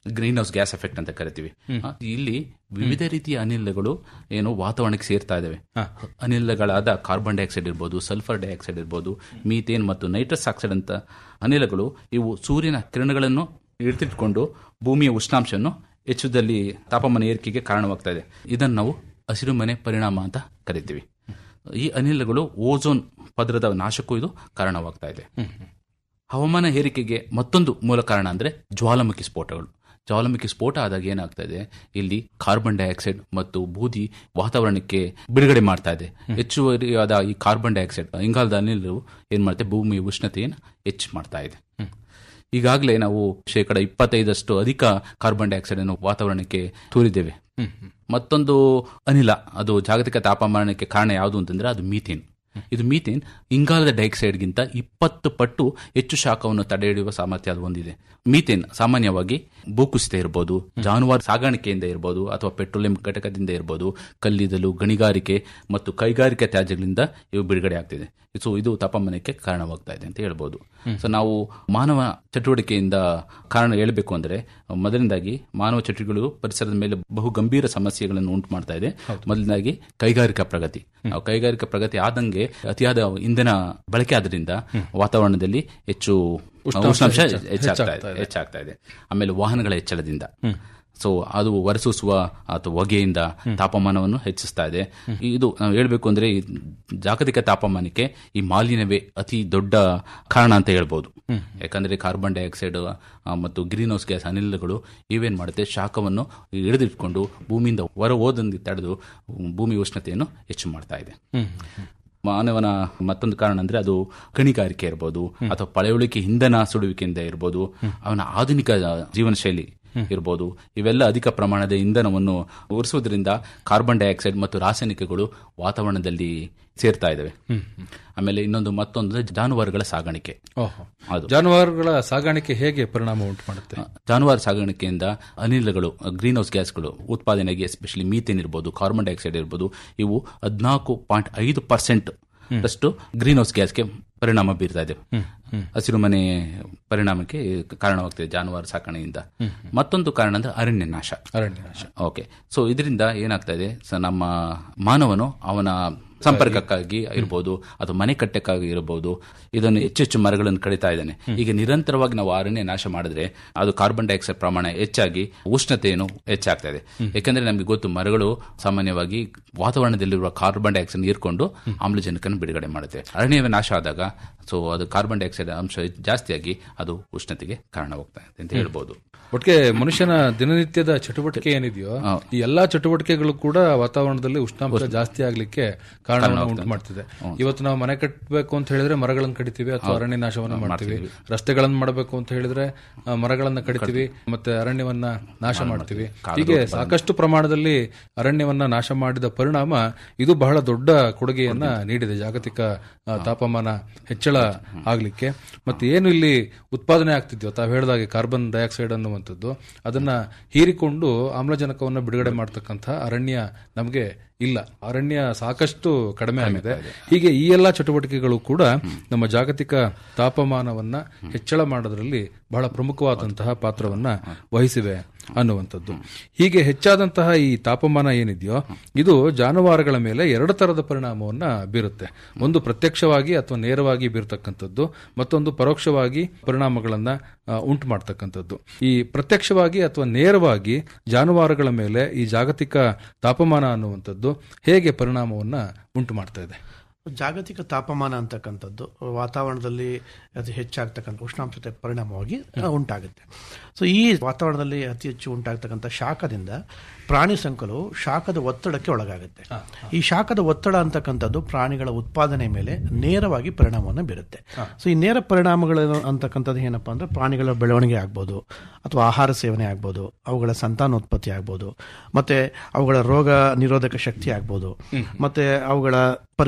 ಗ್ರೀನ್ ಹೌಸ್ ಗ್ಯಾಸ್ ಎಫೆಕ್ಟ್ ಅಂತ ಕರಿತೀವಿ ಆ, ಇಲ್ಲಿ ವಿವಿಧ ರೀತಿಯ ಅನಿಲಗಳು ಏನು ವಾತಾವರಣಕ್ಕೆ ಸೇರ್ತಾ ಇದಾವೆ ಅನಿಲಗಳಾದ ಕಾರ್ಬನ್ ಡೈಆಕ್ಸೈಡ್ ಇರ್ಬೋದು ಸಲ್ಫರ್ ಡೈಆಕ್ಸೈಡ್ ಇರ್ಬೋದು ಮೀಥೇನ್ ಮತ್ತು ನೈಟ್ರಸ್ ಆಕ್ಸೈಡ್ ಅಂತ ಅನಿಲಗಳು ಇವು ಸೂರ್ಯನ ಕಿರಣಗಳನ್ನು ಹಿಡಿದಿಟ್ಕೊಂಡು ಭೂಮಿಯ ಉಷ್ಣಾಂಶವನ್ನು ಹೆಚ್ಚುದಲ್ಲಿ ತಾಪಮಾನ ಏರಿಕೆಗೆ ಕಾರಣವಾಗ್ತಾ ಇದೆ ಇದನ್ನು ನಾವು ಹಸಿರು ಮನೆ ಪರಿಣಾಮ ಅಂತ ಕರಿತೀವಿ ಈ ಅನಿಲಗಳು ಓಝೋನ್ ಪದರದ ನಾಶಕ್ಕೂ ಇದು ಕಾರಣವಾಗ್ತಾ ಇದೆ ಹವಾಮಾನ ಏರಿಕೆಗೆ ಮತ್ತೊಂದು ಮೂಲ ಕಾರಣ ಅಂದ್ರೆ ಜ್ವಾಲಾಮುಖಿ ಸ್ಫೋಟಗಳು ಜ್ವಾಲಾಮುಖಿ ಸ್ಫೋಟ ಆದಾಗ ಏನಾಗ್ತಾ ಇದೆ ಇಲ್ಲಿ ಕಾರ್ಬನ್ ಡೈಆಕ್ಸೈಡ್ ಮತ್ತು ಬೂದಿ ವಾತಾವರಣಕ್ಕೆ ಬಿಡುಗಡೆ ಮಾಡ್ತಾ ಇದೆ ಹೆಚ್ಚುವರಿಯಾದ ಈ ಕಾರ್ಬನ್ ಡೈಆಕ್ಸೈಡ್ ಇಂಗಾಲದ ಅನಿಲವು ಏನ್ ಮಾಡುತ್ತೆ ಭೂಮಿಯ ಉಷ್ಣತೆಯನ್ನು ಹೆಚ್ಚು ಮಾಡ್ತಾ ಇದೆ ಈಗಾಗಲೇ ನಾವು ಶೇಕಡ ಇಪ್ಪತ್ತೈದಷ್ಟು ಅಧಿಕ ಕಾರ್ಬನ್ ಡೈಆಕ್ಸೈಡ್ ಅನ್ನು ವಾತಾವರಣಕ್ಕೆ ತೂರಿದ್ದೇವೆ ಮತ್ತೊಂದು ಅನಿಲ ಅದು ಜಾಗತಿಕ ತಾಪಮಾನಕ್ಕೆ ಕಾರಣ ಯಾವುದು ಅಂತಂದ್ರೆ ಅದು ಮೀಥೇನ್ ಇದು ಮೀಥೇನ್ ಇಂಗಾಲದ ಡೈಆಕ್ಸೈಡ್ಗಿಂತ ಇಪ್ಪತ್ತು ಪಟ್ಟು ಹೆಚ್ಚು ಶಾಖವನ್ನು ತಡೆಹಿಡಿಯುವ ಸಾಮರ್ಥ್ಯ ಅದು ಹೊಂದಿದೆ ಮೀಥೇನ್ ಸಾಮಾನ್ಯವಾಗಿ ಭೂಕುಸಿತ ಇರಬಹುದು ಜಾನುವಾರು ಸಾಗಾಣಿಕೆಯಿಂದ ಇರಬಹುದು ಅಥವಾ ಪೆಟ್ರೋಲಿಯಂ ಘಟಕದಿಂದ ಇರಬಹುದು ಕಲ್ಲಿದಲು ಗಣಿಗಾರಿಕೆ ಮತ್ತು ಕೈಗಾರಿಕಾ ತ್ಯಾಜ್ಯಗಳಿಂದ ಇವು ಬಿಡುಗಡೆ ಆಗ್ತಿದೆ ಸೊ ಇದು ತಾಪಮಾನಕ್ಕೆ ಕಾರಣವಾಗ್ತಾ ಇದೆ ಅಂತ ಹೇಳ್ಬೋದು ಸೊ ನಾವು ಮಾನವ ಚಟುವಟಿಕೆಯಿಂದ ಕಾರಣ ಹೇಳಬೇಕು ಅಂದ್ರೆ ಮೊದಲನೇದಾಗಿ ಮಾನವ ಚಟುವಟಿಕೆಗಳು ಪರಿಸರದ ಮೇಲೆ ಬಹು ಗಂಭೀರ ಸಮಸ್ಯೆಗಳನ್ನು ಉಂಟು ಮಾಡ್ತಾ ಇದೆ ಮೊದಲನೇದಾಗಿ ಕೈಗಾರಿಕಾ ಪ್ರಗತಿ ನಾವು ಕೈಗಾರಿಕಾ ಪ್ರಗತಿ ಆದಂಗೆ ಅತಿಯಾದ ಇಂಧನ ಬಳಕೆ ಆದ್ರಿಂದ ವಾತಾವರಣದಲ್ಲಿ ಹೆಚ್ಚು ಉಷ್ಣಾಂಶ ಉಷ್ಣಾಂಶ ಹೆಚ್ಚಾಗ್ತಾ ಹೆಚ್ಚಾಗ್ತಾ ಇದೆ. ಇದೆ ಹೆಚ್ಚಾಗ್ತಾ ಇದೆ ಆಮೇಲೆ ವಾಹನಗಳ ಹೆಚ್ಚಳದಿಂದ ಸೊ ಅದು ಹೊರಸೂಸುವ ಅಥವಾ ಹೊಗೆಯಿಂದ ತಾಪಮಾನವನ್ನು ಹೆಚ್ಚಿಸ್ತಾ ಇದೆ ಇದು ನಾವು ಹೇಳ್ಬೇಕು ಅಂದ್ರೆ ಈ ಜಾಗತಿಕ ತಾಪಮಾನಕ್ಕೆ ಈ ಮಾಲಿನ್ಯವೇ ಅತಿ ದೊಡ್ಡ ಕಾರಣ ಅಂತ ಹೇಳ್ಬೋದು ಯಾಕಂದ್ರೆ ಕಾರ್ಬನ್ ಡೈಆಕ್ಸೈಡ್ ಆ, ಮತ್ತು ಗ್ರೀನ್ ಹೌಸ್ ಗ್ಯಾಸ್ ಅನಿಲಗಳು ಇವೇನ್ ಮಾಡುತ್ತೆ ಶಾಖವನ್ನು ಹಿಡಿದಿಟ್ಕೊಂಡು ಭೂಮಿಯಿಂದ ಹೊರ ಹೋದಂಗೆ ತಡೆದು ಭೂಮಿ ಉಷ್ಣತೆಯನ್ನು ಹೆಚ್ಚು ಮಾಡ್ತಾ ಇದೆ ಮಾನವನ ಮತ್ತೊಂದು ಕಾರಣ ಅಂದ್ರೆ ಅದು ಗಣಿಗಾರಿಕೆ ಇರ್ಬೋದು ಅಥವಾ ಪಳೆಯುಳಿಕೆ ಇಂಧನ ಸುಡುವಿಕೆಯಿಂದ ಇರ್ಬೋದು ಅವನ ಆಧುನಿಕ ಜೀವನ ಶೈಲಿ ಇರ್ಬೋದು ಇವೆಲ್ಲ ಅಧಿಕ ಪ್ರಮಾಣದ ಇಂಧನವನ್ನು ಉರಿಸುವುದರಿಂದ ಕಾರ್ಬನ್ ಡೈಆಕ್ಸೈಡ್ ಮತ್ತು ರಾಸಾಯನಿಕಗಳು ವಾತಾವರಣದಲ್ಲಿ ಸೇರ್ತಾ ಇದಾವೆ ಆಮೇಲೆ ಇನ್ನೊಂದು ಮತ್ತೊಂದು ಅಂದ್ರೆ ಜಾನುವಾರುಗಳ ಸಾಗಾಣಿಕೆ ಓಹೋ. ಅದು ಜಾನುವಾರುಗಳ ಸಾಗಾಣಿಕೆ ಹೇಗೆ ಪರಿಣಾಮ ಉಂಟು ಮಾಡುತ್ತೆ ಜಾನುವಾರು ಸಾಗಾಣಿಕೆಯಿಂದ ಅನಿಲಗಳು ಗ್ರೀನ್ ಹೌಸ್ ಗ್ಯಾಸ್ಗಳು ಉತ್ಪಾದನೆಗೆ ಎಸ್ಪೆಷಲಿ ಮೀಥೇನ್ ಇರ್ಬೋದು ಕಾರ್ಬನ್ ಡೈಆಕ್ಸೈಡ್ ಇರ್ಬೋದು ಇವು ಹದಿನಾಲ್ಕು ಪಾಯಿಂಟ್ ಐದು ಪರ್ಸೆಂಟ್ ಅಷ್ಟು ಗ್ರೀನ್ ಹೌಸ್ ಗ್ಯಾಸ್ಗೆ ಪರಿಣಾಮ ಬೀರ್ತಾ ಇದೆ ಹಸಿರು ಮನೆ ಪರಿಣಾಮಕ್ಕೆ ಕಾರಣವಾಗ್ತಿದೆ ಜಾನುವಾರು ಸಾಕಣೆಯಿಂದ ಮತ್ತೊಂದು ಕಾರಣ ಅಂದ್ರೆ ಅರಣ್ಯ ನಾಶ ಅರಣ್ಯ ನಾಶ ಓಕೆ ಸೊ ಇದರಿಂದ ಏನಾಗ್ತಾ ಇದೆ ಸೊ ನಮ್ಮ ಮಾನವನು ಅವನ ಸಂಪರ್ಕಕ್ಕಾಗಿ ಇರ್ಬೋದು ಅಥವಾ ಮನೆ ಕಟ್ಟಕ್ಕಾಗಿ ಇರಬಹುದು ಇದನ್ನು ಹೆಚ್ಚು ಹೆಚ್ಚು ಮರಗಳನ್ನು ಕಡಿತಾ ಇದ್ದಾನೆ ಈಗ ನಿರಂತರವಾಗಿ ನಾವು ಅರಣ್ಯ ನಾಶ ಮಾಡಿದ್ರೆ ಅದು ಕಾರ್ಬನ್ ಡೈಆಕ್ಸೈಡ್ ಪ್ರಮಾಣ ಹೆಚ್ಚಾಗಿ ಉಷ್ಣತೆಯನ್ನು ಹೆಚ್ಚಾಗ್ತಾ ಇದೆ ಯಾಕಂದ್ರೆ ನಮಗೆ ಗೊತ್ತು ಮರಗಳು ಸಾಮಾನ್ಯವಾಗಿ ವಾತಾವರಣದಲ್ಲಿರುವ ಕಾರ್ಬನ್ ಡೈಆಕ್ಸೈಡ್ ಹೀರ್ಕೊಂಡು ಆಮ್ಲಜನಕನ್ನು ಬಿಡುಗಡೆ ಮಾಡುತ್ತೆ ಅರಣ್ಯ ನಾಶ ಆದಾಗ ಸೊ ಅದು ಕಾರ್ಬನ್ ಡೈಆಕ್ಸೈಡ್ ಅಂಶ ಜಾಸ್ತಿಯಾಗಿ ಅದು ಉಷ್ಣತೆಗೆ ಕಾರಣವಾಗ್ತಾ ಇದೆ ಅಂತ ಹೇಳ್ಬೋದು ಒಟ್ಟಿಗೆ ಮನುಷ್ಯನ ದಿನನಿತ್ಯದ ಚಟುವಟಿಕೆ ಏನಿದೆಯೋ ಈ ಎಲ್ಲಾ ಚಟುವಟಿಕೆಗಳು ಕೂಡ ವಾತಾವರಣದಲ್ಲಿ ಉಷ್ಣಾಂಶ ಜಾಸ್ತಿ ಆಗ್ಲಿಕ್ಕೆ ಕಾರಣವನ್ನು ಉಂಟು ಮಾಡ್ತಿದೆ ಇವತ್ತು ನಾವು ಮನೆ ಕಟ್ಟಬೇಕು ಅಂತ ಹೇಳಿದ್ರೆ ಮರಗಳನ್ನು ಕಡಿತೀವಿ ಅಥವಾ ಅರಣ್ಯ ನಾಶವನ್ನ ಮಾಡ್ತೀವಿ ರಸ್ತೆಗಳನ್ನು ಮಾಡಬೇಕು ಅಂತ ಹೇಳಿದ್ರೆ ಆ, ಮರಗಳನ್ನ ಕಡಿತೀವಿ ಮತ್ತೆ ಅರಣ್ಯವನ್ನ ನಾಶ ಮಾಡ್ತೀವಿ ಹೀಗೆ ಸಾಕಷ್ಟು ಪ್ರಮಾಣದಲ್ಲಿ ಅರಣ್ಯವನ್ನ ನಾಶ ಮಾಡಿದ ಪರಿಣಾಮ ಇದು ಬಹಳ ದೊಡ್ಡ ಕೊಡುಗೆಯನ್ನ ನೀಡಿದೆ ಜಾಗತಿಕ ಆ, ತಾಪಮಾನ ಹೆಚ್ಚಳ ಆಗ್ಲಿಕ್ಕೆ ಮತ್ತೆ ಏನು ಇಲ್ಲಿ ಉತ್ಪಾದನೆ ಆಗ್ತಿದ್ಯೋ ತಾವು ಹೇಳಿದಾಗೆ ಕಾರ್ಬನ್ ಡೈಆಕ್ಸೈಡ್ ಅನ್ನುವಂಥದ್ದು ಅದನ್ನ ಹೀರಿಕೊಂಡು ಆಮ್ಲಜನಕವನ್ನು ಬಿಡುಗಡೆ ಮಾಡತಕ್ಕಂಥ ಅರಣ್ಯ ನಮಗೆ ಇಲ್ಲ ಅರಣ್ಯ ಸಾಕಷ್ಟು ಕಡಿಮೆ ಆಗಿದೆ ಹೀಗೆ ಈ ಎಲ್ಲಾ ಚಟುವಟಿಕೆಗಳು ಕೂಡ ನಮ್ಮ ಜಾಗತಿಕ ತಾಪಮಾನವನ್ನ ಹೆಚ್ಚಳ ಮಾಡೋದ್ರಲ್ಲಿ ಬಹಳ ಪ್ರಮುಖವಾದಂತಹ ಪಾತ್ರವನ್ನ ವಹಿಸಿವೆ ಅನ್ನುವಂಥದ್ದು ಹೀಗೆ ಹೆಚ್ಚಾದಂತಹ ಈ ತಾಪಮಾನ ಏನಿದೆಯೋ ಇದು ಜಾನುವಾರುಗಳ ಮೇಲೆ ಎರಡು ತರದ ಪರಿಣಾಮವನ್ನ ಬೀರುತ್ತೆ ಒಂದು ಪ್ರತ್ಯಕ್ಷವಾಗಿ ಅಥವಾ ನೇರವಾಗಿ ಬೀರತಕ್ಕಂಥದ್ದು ಮತ್ತೊಂದು ಪರೋಕ್ಷವಾಗಿ ಪರಿಣಾಮಗಳನ್ನ ಆ, ಉಂಟು ಮಾಡ್ತಕ್ಕಂಥದ್ದು ಈ ಪ್ರತ್ಯಕ್ಷವಾಗಿ ಅಥವಾ ನೇರವಾಗಿ ಜಾನುವಾರುಗಳ ಮೇಲೆ ಈ ಜಾಗತಿಕ ತಾಪಮಾನ ಅನ್ನುವಂಥದ್ದು ಹೇಗೆ ಪರಿಣಾಮವನ್ನ ಉಂಟು ಮಾಡ್ತಾ ಇದೆ ಜಾಗತಿಕ ತಾಪಮಾನ ಅಂತಕ್ಕಂಥದ್ದು ವಾತಾವರಣದಲ್ಲಿ ಅತಿ ಹೆಚ್ಚಾಗ್ತಕ್ಕಂಥ ಉಷ್ಣಾಂಶತೆ ಪರಿಣಾಮವಾಗಿ ಆ, ಉಂಟಾಗುತ್ತೆ ಸೊ ಈ ವಾತಾವರಣದಲ್ಲಿ ಅತಿ ಹೆಚ್ಚು ಉಂಟಾಗ್ತಕ್ಕಂಥ ಶಾಖದಿಂದ ಪ್ರಾಣಿ ಸಂಕುಲವು ಶಾಖದ ಒತ್ತಡಕ್ಕೆ ಒಳಗಾಗುತ್ತೆ ಈ ಶಾಖದ ಒತ್ತಡ ಅಂತಕ್ಕಂಥದ್ದು ಪ್ರಾಣಿಗಳ ಉತ್ಪಾದನೆ ಮೇಲೆ ನೇರವಾಗಿ ಪರಿಣಾಮವನ್ನು ಬೀರುತ್ತೆ ಸೊ ಈ ನೇರ ಪರಿಣಾಮಗಳು ಅಂತಕ್ಕಂಥದ್ದು ಏನಪ್ಪಾ ಅಂದ್ರೆ ಪ್ರಾಣಿಗಳ ಬೆಳವಣಿಗೆ ಆಗ್ಬೋದು ಅಥವಾ ಆಹಾರ ಸೇವನೆ ಆಗ್ಬೋದು ಅವುಗಳ ಸಂತಾನೋತ್ಪತ್ತಿ ಆಗ್ಬೋದು ಮತ್ತೆ ಅವುಗಳ ರೋಗ ನಿರೋಧಕ ಶಕ್ತಿ ಆಗ್ಬೋದು ಮತ್ತೆ ಅವುಗಳ ಪರಿಸರ ಜೊತೆ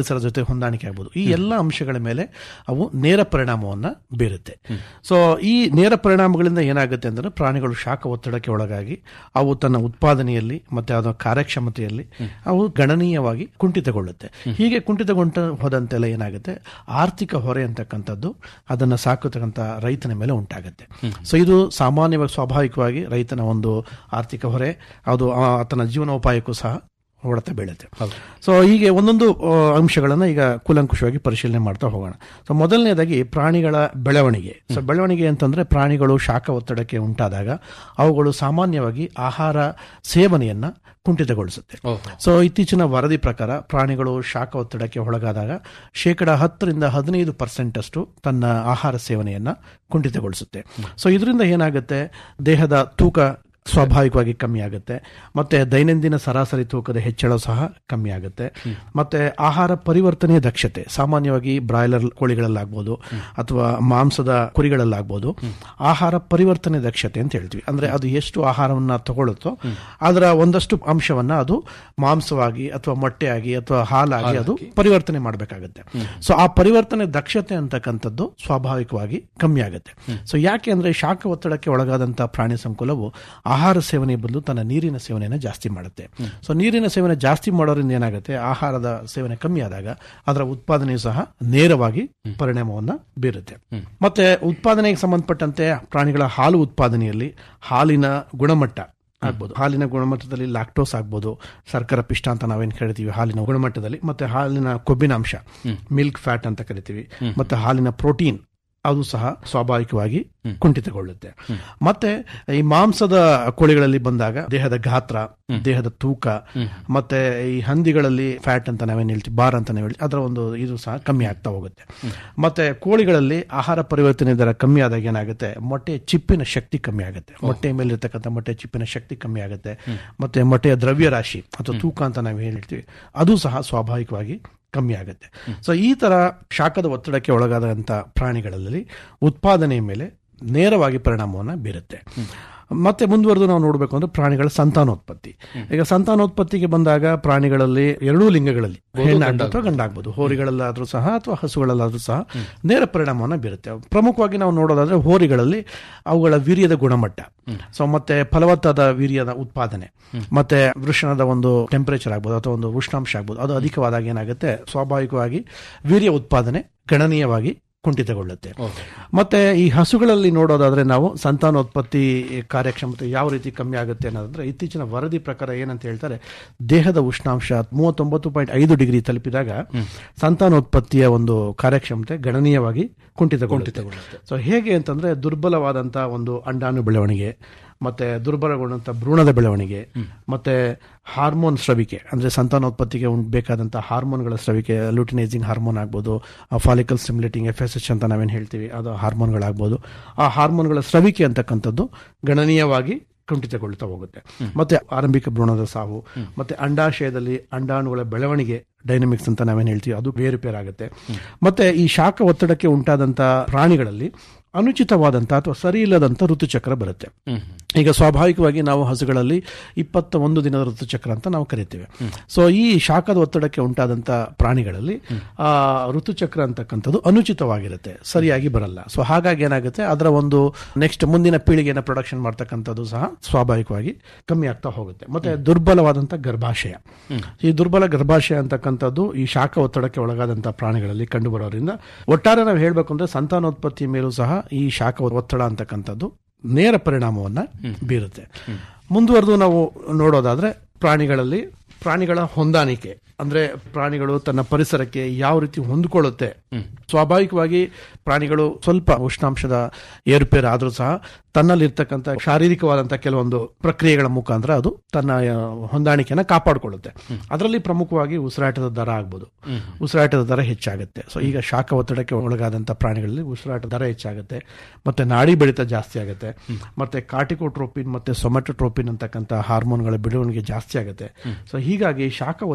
ಹೊಂದಾಣಿಕೆ ಆಗ್ಬೋದು ಈ ಎಲ್ಲ ಅಂಶಗಳ ಮೇಲೆ ಅವು ನೇರ ಪರಿಣಾಮವನ್ನ ಬೀರುತ್ತೆ ಸೊ ಈ ನೇರ ಪರಿಣಾಮಗಳಿಂದ ಏನಾಗುತ್ತೆ ಅಂದ್ರೆ ಪ್ರಾಣಿಗಳು ಶಾಖ ಒತ್ತಡಕ್ಕೆ ಒಳಗಾಗಿ ಅವು ತನ್ನ ಉತ್ಪಾದನೆಯಲ್ಲಿ ಮತ್ತೆ ಅದರ ಕಾರ್ಯಕ್ಷಮತೆಯಲ್ಲಿ ಅವು ಗಣನೀಯವಾಗಿ ಕುಂಠಿತಗೊಳ್ಳುತ್ತೆ ಹೀಗೆ ಕುಂಠಿತಗೊಂಡ ಹೋದಂತೆಲ್ಲ ಏನಾಗುತ್ತೆ ಆರ್ಥಿಕ ಹೊರೆ ಅಂತಕ್ಕಂಥದ್ದು ಅದನ್ನ ಸಾಕತಕ್ಕಂಥ ರೈತನ ಮೇಲೆ ಉಂಟಾಗುತ್ತೆ ಸೊ ಇದು ಸಾಮಾನ್ಯವಾಗಿ ಸ್ವಾಭಾವಿಕವಾಗಿ ರೈತನ ಒಂದು ಆರ್ಥಿಕ ಹೊರೆ ಅದು ಆ- ಆತನ ಜೀವನೋಪಾಯಕ್ಕೂ ಸಹ ಹೊಡೆತ ಬೀಳುತ್ತೆ ಸೊ ಹೀಗೆ ಒಂದೊಂದು ಆ, ಅಂಶಗಳನ್ನ ಈಗ ಕೂಲಂಕುಷವಾಗಿ ಪರಿಶೀಲನೆ ಮಾಡ್ತಾ ಹೋಗೋಣ ಸೊ ಮೊದಲನೇದಾಗಿ ಪ್ರಾಣಿಗಳ ಬೆಳವಣಿಗೆ ಸೊ ಬೆಳವಣಿಗೆ ಅಂತಂದ್ರೆ ಪ್ರಾಣಿಗಳು ಶಾಖ ಒತ್ತಡಕ್ಕೆ ಉಂಟಾದಾಗ ಅವುಗಳು ಸಾಮಾನ್ಯವಾಗಿ ಆಹಾರ ಸೇವನೆಯನ್ನ ಕುಂಠಿತಗೊಳಿಸುತ್ತೆ ಸೊ ಇತ್ತೀಚಿನ ವರದಿ ಪ್ರಕಾರ ಪ್ರಾಣಿಗಳು ಶಾಖ ಒತ್ತಡಕ್ಕೆ ಒಳಗಾದಾಗ ಶೇಕಡ ಹತ್ತರಿಂದ ಹದಿನೈದು ಪರ್ಸೆಂಟ್ ಅಷ್ಟು ತನ್ನ ಆಹಾರ ಸೇವನೆಯನ್ನ ಕುಂಠಿತಗೊಳಿಸುತ್ತೆ ಸೊ ಇದರಿಂದ ಏನಾಗುತ್ತೆ ದೇಹದ ತೂಕ ಸ್ವಾಭಾವಿಕವಾಗಿ ಕಮ್ಮಿ ಆಗುತ್ತೆ ಮತ್ತೆ ದೈನಂದಿನ ಸರಾಸರಿ ತೂಕದ ಹೆಚ್ಚಳ ಸಹ ಕಮ್ಮಿ ಆಗುತ್ತೆ ಮತ್ತೆ ಆಹಾರ ಪರಿವರ್ತನೆಯ ದಕ್ಷತೆ ಸಾಮಾನ್ಯವಾಗಿ ಬ್ರಾಯ್ಲರ್ ಕೋಳಿಗಳಲ್ಲಾಗ್ಬೋದು ಅಥವಾ ಮಾಂಸದ ಕುರಿಗಳಲ್ಲಾಗ್ಬೋದು ಆಹಾರ ಪರಿವರ್ತನೆ ದಕ್ಷತೆ ಅಂತ ಹೇಳ್ತೀವಿ ಅಂದ್ರೆ ಅದು ಎಷ್ಟು ಆಹಾರವನ್ನ ತಗೊಳುತ್ತೋ ಅದರ ಒಂದಷ್ಟು ಅಂಶವನ್ನ ಅದು ಮಾಂಸವಾಗಿ ಅಥವಾ ಮೊಟ್ಟೆಯಾಗಿ ಅಥವಾ ಹಾಲಾಗಿ ಅದು ಪರಿವರ್ತನೆ ಮಾಡಬೇಕಾಗುತ್ತೆ ಸೊ ಆ ಪರಿವರ್ತನೆ ದಕ್ಷತೆ ಅಂತಕ್ಕಂಥದ್ದು ಸ್ವಾಭಾವಿಕವಾಗಿ ಕಮ್ಮಿ ಆಗುತ್ತೆ ಸೊ ಯಾಕೆ ಅಂದ್ರೆ ಶಾಖ ಒತ್ತಡಕ್ಕೆ ಒಳಗಾದಂತ ಪ್ರಾಣಿ ಸಂಕುಲವು ಆಹಾರ ಸೇವನೆ ಬದಲು ತನ್ನ ನೀರಿನ ಸೇವನೆಯನ್ನು ಜಾಸ್ತಿ ಮಾಡುತ್ತೆ ಸೊ ನೀರಿನ ಸೇವನೆ ಜಾಸ್ತಿ ಮಾಡೋದ್ರಿಂದ ಏನಾಗುತ್ತೆ ಆಹಾರದ ಸೇವನೆ ಕಮ್ಮಿ ಆದಾಗ ಅದರ ಉತ್ಪಾದನೆಯು ಸಹ ನೇರವಾಗಿ ಪರಿಣಾಮವನ್ನ ಬೀರುತ್ತೆ ಮತ್ತೆ ಉತ್ಪಾದನೆಗೆ ಸಂಬಂಧಪಟ್ಟಂತೆ ಪ್ರಾಣಿಗಳ ಹಾಲು ಉತ್ಪಾದನೆಯಲ್ಲಿ ಹಾಲಿನ ಗುಣಮಟ್ಟ ಆಗ್ಬೋದು ಹಾಲಿನ ಗುಣಮಟ್ಟದಲ್ಲಿ ಲ್ಯಾಕ್ಟೋಸ್ ಆಗ್ಬೋದು ಸರ್ಕರ ಪಿಷ್ಟ ಅಂತ ನಾವೇನು ಕರಿತೀವಿ ಹಾಲಿನ ಗುಣಮಟ್ಟದಲ್ಲಿ ಮತ್ತೆ ಹಾಲಿನ ಕೊಬ್ಬಿನಾಂಶ ಮಿಲ್ಕ್ ಫ್ಯಾಟ್ ಅಂತ ಕರಿತೀವಿ ಮತ್ತೆ ಹಾಲಿನ ಪ್ರೋಟೀನ್ ಅದು ಸಹ ಸ್ವಾಭಾವಿಕವಾಗಿ ಕುಂಠಿತಗೊಳ್ಳುತ್ತೆ ಮತ್ತೆ ಈ ಮಾಂಸದ ಕೋಳಿಗಳಲ್ಲಿ ಬಂದಾಗ ದೇಹದ ಗಾತ್ರ ದೇಹದ ತೂಕ ಮತ್ತೆ ಈ ಹಂದಿಗಳಲ್ಲಿ ಫ್ಯಾಟ್ ಅಂತ ನಾವೇನು ಹೇಳ್ತೀವಿ ಬಾರ್ ಅಂತ ನಾವು ಹೇಳ್ತೀವಿ ಅದರ ಒಂದು ಇದು ಸಹ ಕಮ್ಮಿ ಆಗ್ತಾ ಹೋಗುತ್ತೆ ಮತ್ತೆ ಕೋಳಿಗಳಲ್ಲಿ ಆಹಾರ ಪರಿವರ್ತನೆ ದರ ಕಮ್ಮಿ ಆದಾಗ ಏನಾಗುತ್ತೆ ಮೊಟ್ಟೆ ಚಿಪ್ಪಿನ ಶಕ್ತಿ ಕಮ್ಮಿ ಆಗುತ್ತೆ ಮೊಟ್ಟೆ ಮೇಲೆ ಇರ್ತಕ್ಕಂಥ ಮೊಟ್ಟೆ ಚಿಪ್ಪಿನ ಶಕ್ತಿ ಕಮ್ಮಿ ಆಗುತ್ತೆ ಮತ್ತೆ ಮೊಟ್ಟೆಯ ದ್ರವ್ಯ ರಾಶಿ ಅಥವಾ ತೂಕ ಅಂತ ನಾವು ಹೇಳ್ತೀವಿ ಅದು ಸಹ ಸ್ವಾಭಾವಿಕವಾಗಿ ಕಮ್ಮಿ ಆಗುತ್ತೆ ಸೊ ಈ ತರ ಶಾಖದ ಒತ್ತಡಕ್ಕೆ ಒಳಗಾದಂಥ ಪ್ರಾಣಿಗಳಲ್ಲಿ ಉತ್ಪಾದನೆಯ ಮೇಲೆ ನೇರವಾಗಿ ಪರಿಣಾಮವನ್ನು ಬೀರುತ್ತೆ ಮತ್ತೆ ಮುಂದುವರೆದು ನಾವು ನೋಡಬೇಕು ಅಂದ್ರೆ ಪ್ರಾಣಿಗಳ ಸಂತಾನೋತ್ಪತ್ತಿ ಈಗ ಸಂತಾನೋತ್ಪತ್ತಿಗೆ ಬಂದಾಗ ಪ್ರಾಣಿಗಳಲ್ಲಿ ಎರಡೂ ಲಿಂಗಗಳಲ್ಲಿ ಹೆಣ್ಣಾಗ್ಬೋದು ಅಥವಾ ಗಂಡಾಗ್ಬೋದು ಹೋರಿಗಳಲ್ಲಾದ್ರೂ ಸಹ ಅಥವಾ ಹಸುಗಳಲ್ಲಾದ್ರೂ ಸಹ ನೇರ ಪರಿಣಾಮವನ್ನು ಬೀರುತ್ತೆ ಪ್ರಮುಖವಾಗಿ ನಾವು ನೋಡೋದಾದ್ರೆ ಹೋರಿಗಳಲ್ಲಿ ಅವುಗಳ ವೀರ್ಯದ ಗುಣಮಟ್ಟ ಸೊ ಮತ್ತೆ ಫಲವತ್ತಾದ ವೀರ್ಯದ ಉತ್ಪಾದನೆ ಮತ್ತೆ ವೃಷಣದ ಒಂದು ಟೆಂಪರೇಚರ್ ಆಗ್ಬೋದು ಅಥವಾ ಒಂದು ಉಷ್ಣಾಂಶ ಆಗ್ಬೋದು ಅದು ಅಧಿಕವಾದಾಗ ಏನಾಗುತ್ತೆ ಸ್ವಾಭಾವಿಕವಾಗಿ ವೀರ್ಯ ಉತ್ಪಾದನೆ ಗಣನೀಯವಾಗಿ ಕುಂಠಿತಗೊಳ್ಳುತ್ತೆ ಮತ್ತೆ ಈ ಹಸುಗಳಲ್ಲಿ ನೋಡೋದಾದ್ರೆ ನಾವು ಸಂತಾನೋತ್ಪತ್ತಿ ಕಾರ್ಯಕ್ಷಮತೆ ಯಾವ ರೀತಿ ಕಮ್ಮಿ ಆಗುತ್ತೆ ಅನ್ನೋದಂದ್ರೆ ಇತ್ತೀಚಿನ ವರದಿ ಪ್ರಕಾರ ಏನಂತ ಹೇಳ್ತಾರೆ ದೇಹದ ಉಷ್ಣಾಂಶ ಮೂವತ್ತೊಂಬತ್ತು ಪಾಯಿಂಟ್ ಐದು ಡಿಗ್ರಿ ತಲುಪಿದಾಗ ಸಂತಾನೋತ್ಪತ್ತಿಯ ಒಂದು ಕಾರ್ಯಕ್ಷಮತೆ ಗಣನೀಯವಾಗಿ ಕುಂಠಿತಗೊಳ್ಳುತ್ತೆ ಸೊ ಹೇಗೆ ಅಂತಂದ್ರೆ ದುರ್ಬಲವಾದಂತ ಒಂದು ಅಂಡಾಣು ಬೆಳವಣಿಗೆ ಮತ್ತೆ ದುರ್ಬಲಗೊಂಡಂತ ಭ್ರೂಣದ ಬೆಳವಣಿಗೆ ಮತ್ತೆ ಹಾರ್ಮೋನ್ ಸ್ರವಿಕೆ ಅಂದ್ರೆ ಸಂತಾನೋತ್ಪತ್ತಿಗೆ ಉಂಟ್ ಬೇಕಾದಂತ ಹಾರ್ಮೋನ್ಗಳ ಸ್ರವಿಕೆ ಲೂಟಿನೈಸಿಂಗ್ ಹಾರ್ಮೋನ್ ಆಗ್ಬೋದು follicle stimulating F S H ಅಂತ ನಾವೇನು ಹೇಳ್ತೀವಿ ಅದು ಹಾರ್ಮೋನ್ಗಳಾಗ್ಬೋದು ಆ ಹಾರ್ಮೋನ್ಗಳ ಸ್ರವಿಕೆ ಅಂತಕ್ಕಂಥದ್ದು ಗಣನೀಯವಾಗಿ ಕುಂಠಿತಗೊಳ್ತಾ ಹೋಗುತ್ತೆ ಮತ್ತೆ ಆರಂಭಿಕ ಭ್ರೂಣದ ಸಾವು ಮತ್ತೆ ಅಂಡಾಶಯದಲ್ಲಿ ಅಂಡಾಣುಗಳ ಬೆಳವಣಿಗೆ ಡೈನಮಿಕ್ಸ್ ಅಂತ ನಾವೇನು ಹೇಳ್ತೀವಿ ಅದು ಬೇರುಪೇರಾಗುತ್ತೆ ಮತ್ತೆ ಈ ಶಾಖ ಒತ್ತಡಕ್ಕೆ ಉಂಟಾದಂತ ಪ್ರಾಣಿಗಳಲ್ಲಿ ಅನುಚಿತವಾದಂತ ಅಥವಾ ಸರಿ ಇಲ್ಲದಂತ ಋತುಚಕ್ರ ಬರುತ್ತೆ ಈಗ ಸ್ವಾಭಾವಿಕವಾಗಿ ನಾವು ಹಸುಗಳಲ್ಲಿ ಇಪ್ಪತ್ತ ಒಂದು ದಿನದ ಋತುಚಕ್ರ ಅಂತ ನಾವು ಕರಿತೇವೆ ಸೊ ಈ ಶಾಖದ ಒತ್ತಡಕ್ಕೆ ಉಂಟಾದಂತ ಪ್ರಾಣಿಗಳಲ್ಲಿ ಆ ಋತುಚಕ್ರ ಅಂತಕ್ಕಂಥದ್ದು ಅನುಚಿತವಾಗಿರುತ್ತೆ ಸರಿಯಾಗಿ ಬರಲ್ಲ ಸೊ ಹಾಗಾಗಿ ಏನಾಗುತ್ತೆ ಅದರ ಒಂದು ನೆಕ್ಸ್ಟ್ ಮುಂದಿನ ಪೀಳಿಗೆನ ಪ್ರೊಡಕ್ಷನ್ ಮಾಡ್ತಕ್ಕಂಥದ್ದು ಸಹ ಸ್ವಾಭಾವಿಕವಾಗಿ ಕಮ್ಮಿ ಆಗ್ತಾ ಹೋಗುತ್ತೆ ಮತ್ತೆ ದುರ್ಬಲವಾದಂತ ಗರ್ಭಾಶಯ ಈ ದುರ್ಬಲ ಗರ್ಭಾಶಯ ಅಂತಕ್ಕಂಥದ್ದು ಈ ಶಾಖ ಒತ್ತಡಕ್ಕೆ ಒಳಗಾದಂತ ಪ್ರಾಣಿಗಳಲ್ಲಿ ಕಂಡು ಬರೋದ್ರಿಂದ ಒಟ್ಟಾರೆ ನಾವು ಹೇಳ್ಬೇಕು ಅಂದ್ರೆ ಸಂತಾನೋತ್ಪತ್ತಿ ಮೇಲೂ ಸಹ ಈ ಶಾಖ ಒತ್ತಡ ಅಂತಕ್ಕಂಥದ್ದು ನೇರ ಪರಿಣಾಮವನ್ನ ಬೀರುತ್ತೆ ಮುಂದುವರೆದು ನಾವು ನೋಡೋದಾದ್ರೆ ಪ್ರಾಣಿಗಳಲ್ಲಿ ಪ್ರಾಣಿಗಳ ಹೊಂದಾಣಿಕೆ ಅಂದ್ರೆ ಪ್ರಾಣಿಗಳು ತನ್ನ ಪರಿಸರಕ್ಕೆ ಯಾವ ರೀತಿ ಹೊಂದಿಕೊಳ್ಳುತ್ತೆ ಸ್ವಾಭಾವಿಕವಾಗಿ ಪ್ರಾಣಿಗಳು ಸ್ವಲ್ಪ ಉಷ್ಣಾಂಶದ ಏರುಪೇರು ಆದರೂ ಸಹ ತನ್ನಲ್ಲಿರ್ತಕ್ಕಂಥ ಶಾರೀರಿಕವಾದಂತಹ ಕೆಲವೊಂದು ಪ್ರಕ್ರಿಯೆಗಳ ಮುಖಾಂತರ ಅದು ತನ್ನ ಆ, ಹೊಂದಾಣಿಕೆಯನ್ನ ಕಾಪಾಡಿಕೊಳ್ಳುತ್ತೆ ಅದರಲ್ಲಿ ಪ್ರಮುಖವಾಗಿ ಉಸಿರಾಟದ ದರ ಆಗ್ಬೋದು ಉಸಿರಾಟದ ದರ ಹೆಚ್ಚಾಗುತ್ತೆ ಸೊ ಈಗ ಶಾಖ ಒತ್ತಡಕ್ಕೆ ಒಳಗಾದಂಥ ಪ್ರಾಣಿಗಳಲ್ಲಿ ಉಸಿರಾಟ ದರ ಹೆಚ್ಚಾಗುತ್ತೆ ಮತ್ತೆ ನಾಡಿ ಬಡಿತ ಜಾಸ್ತಿ ಆಗುತ್ತೆ ಮತ್ತೆ ಕಾರ್ಟಿಕೋಟ್ರೋಪಿನ್ ಮತ್ತೆ ಸೊಮೆಟೋಟ್ರೋಪಿನ್ ಅಂತಕ್ಕಂಥ ಹಾರ್ಮೋನ್ಗಳ ಬೆಳವಣಿಗೆ ಜಾಸ್ತಿ ಆಗುತ್ತೆ ಸೊ ಹೀಗಾಗಿ ಶಾಖ ಒತ್ತಡದಿಂದ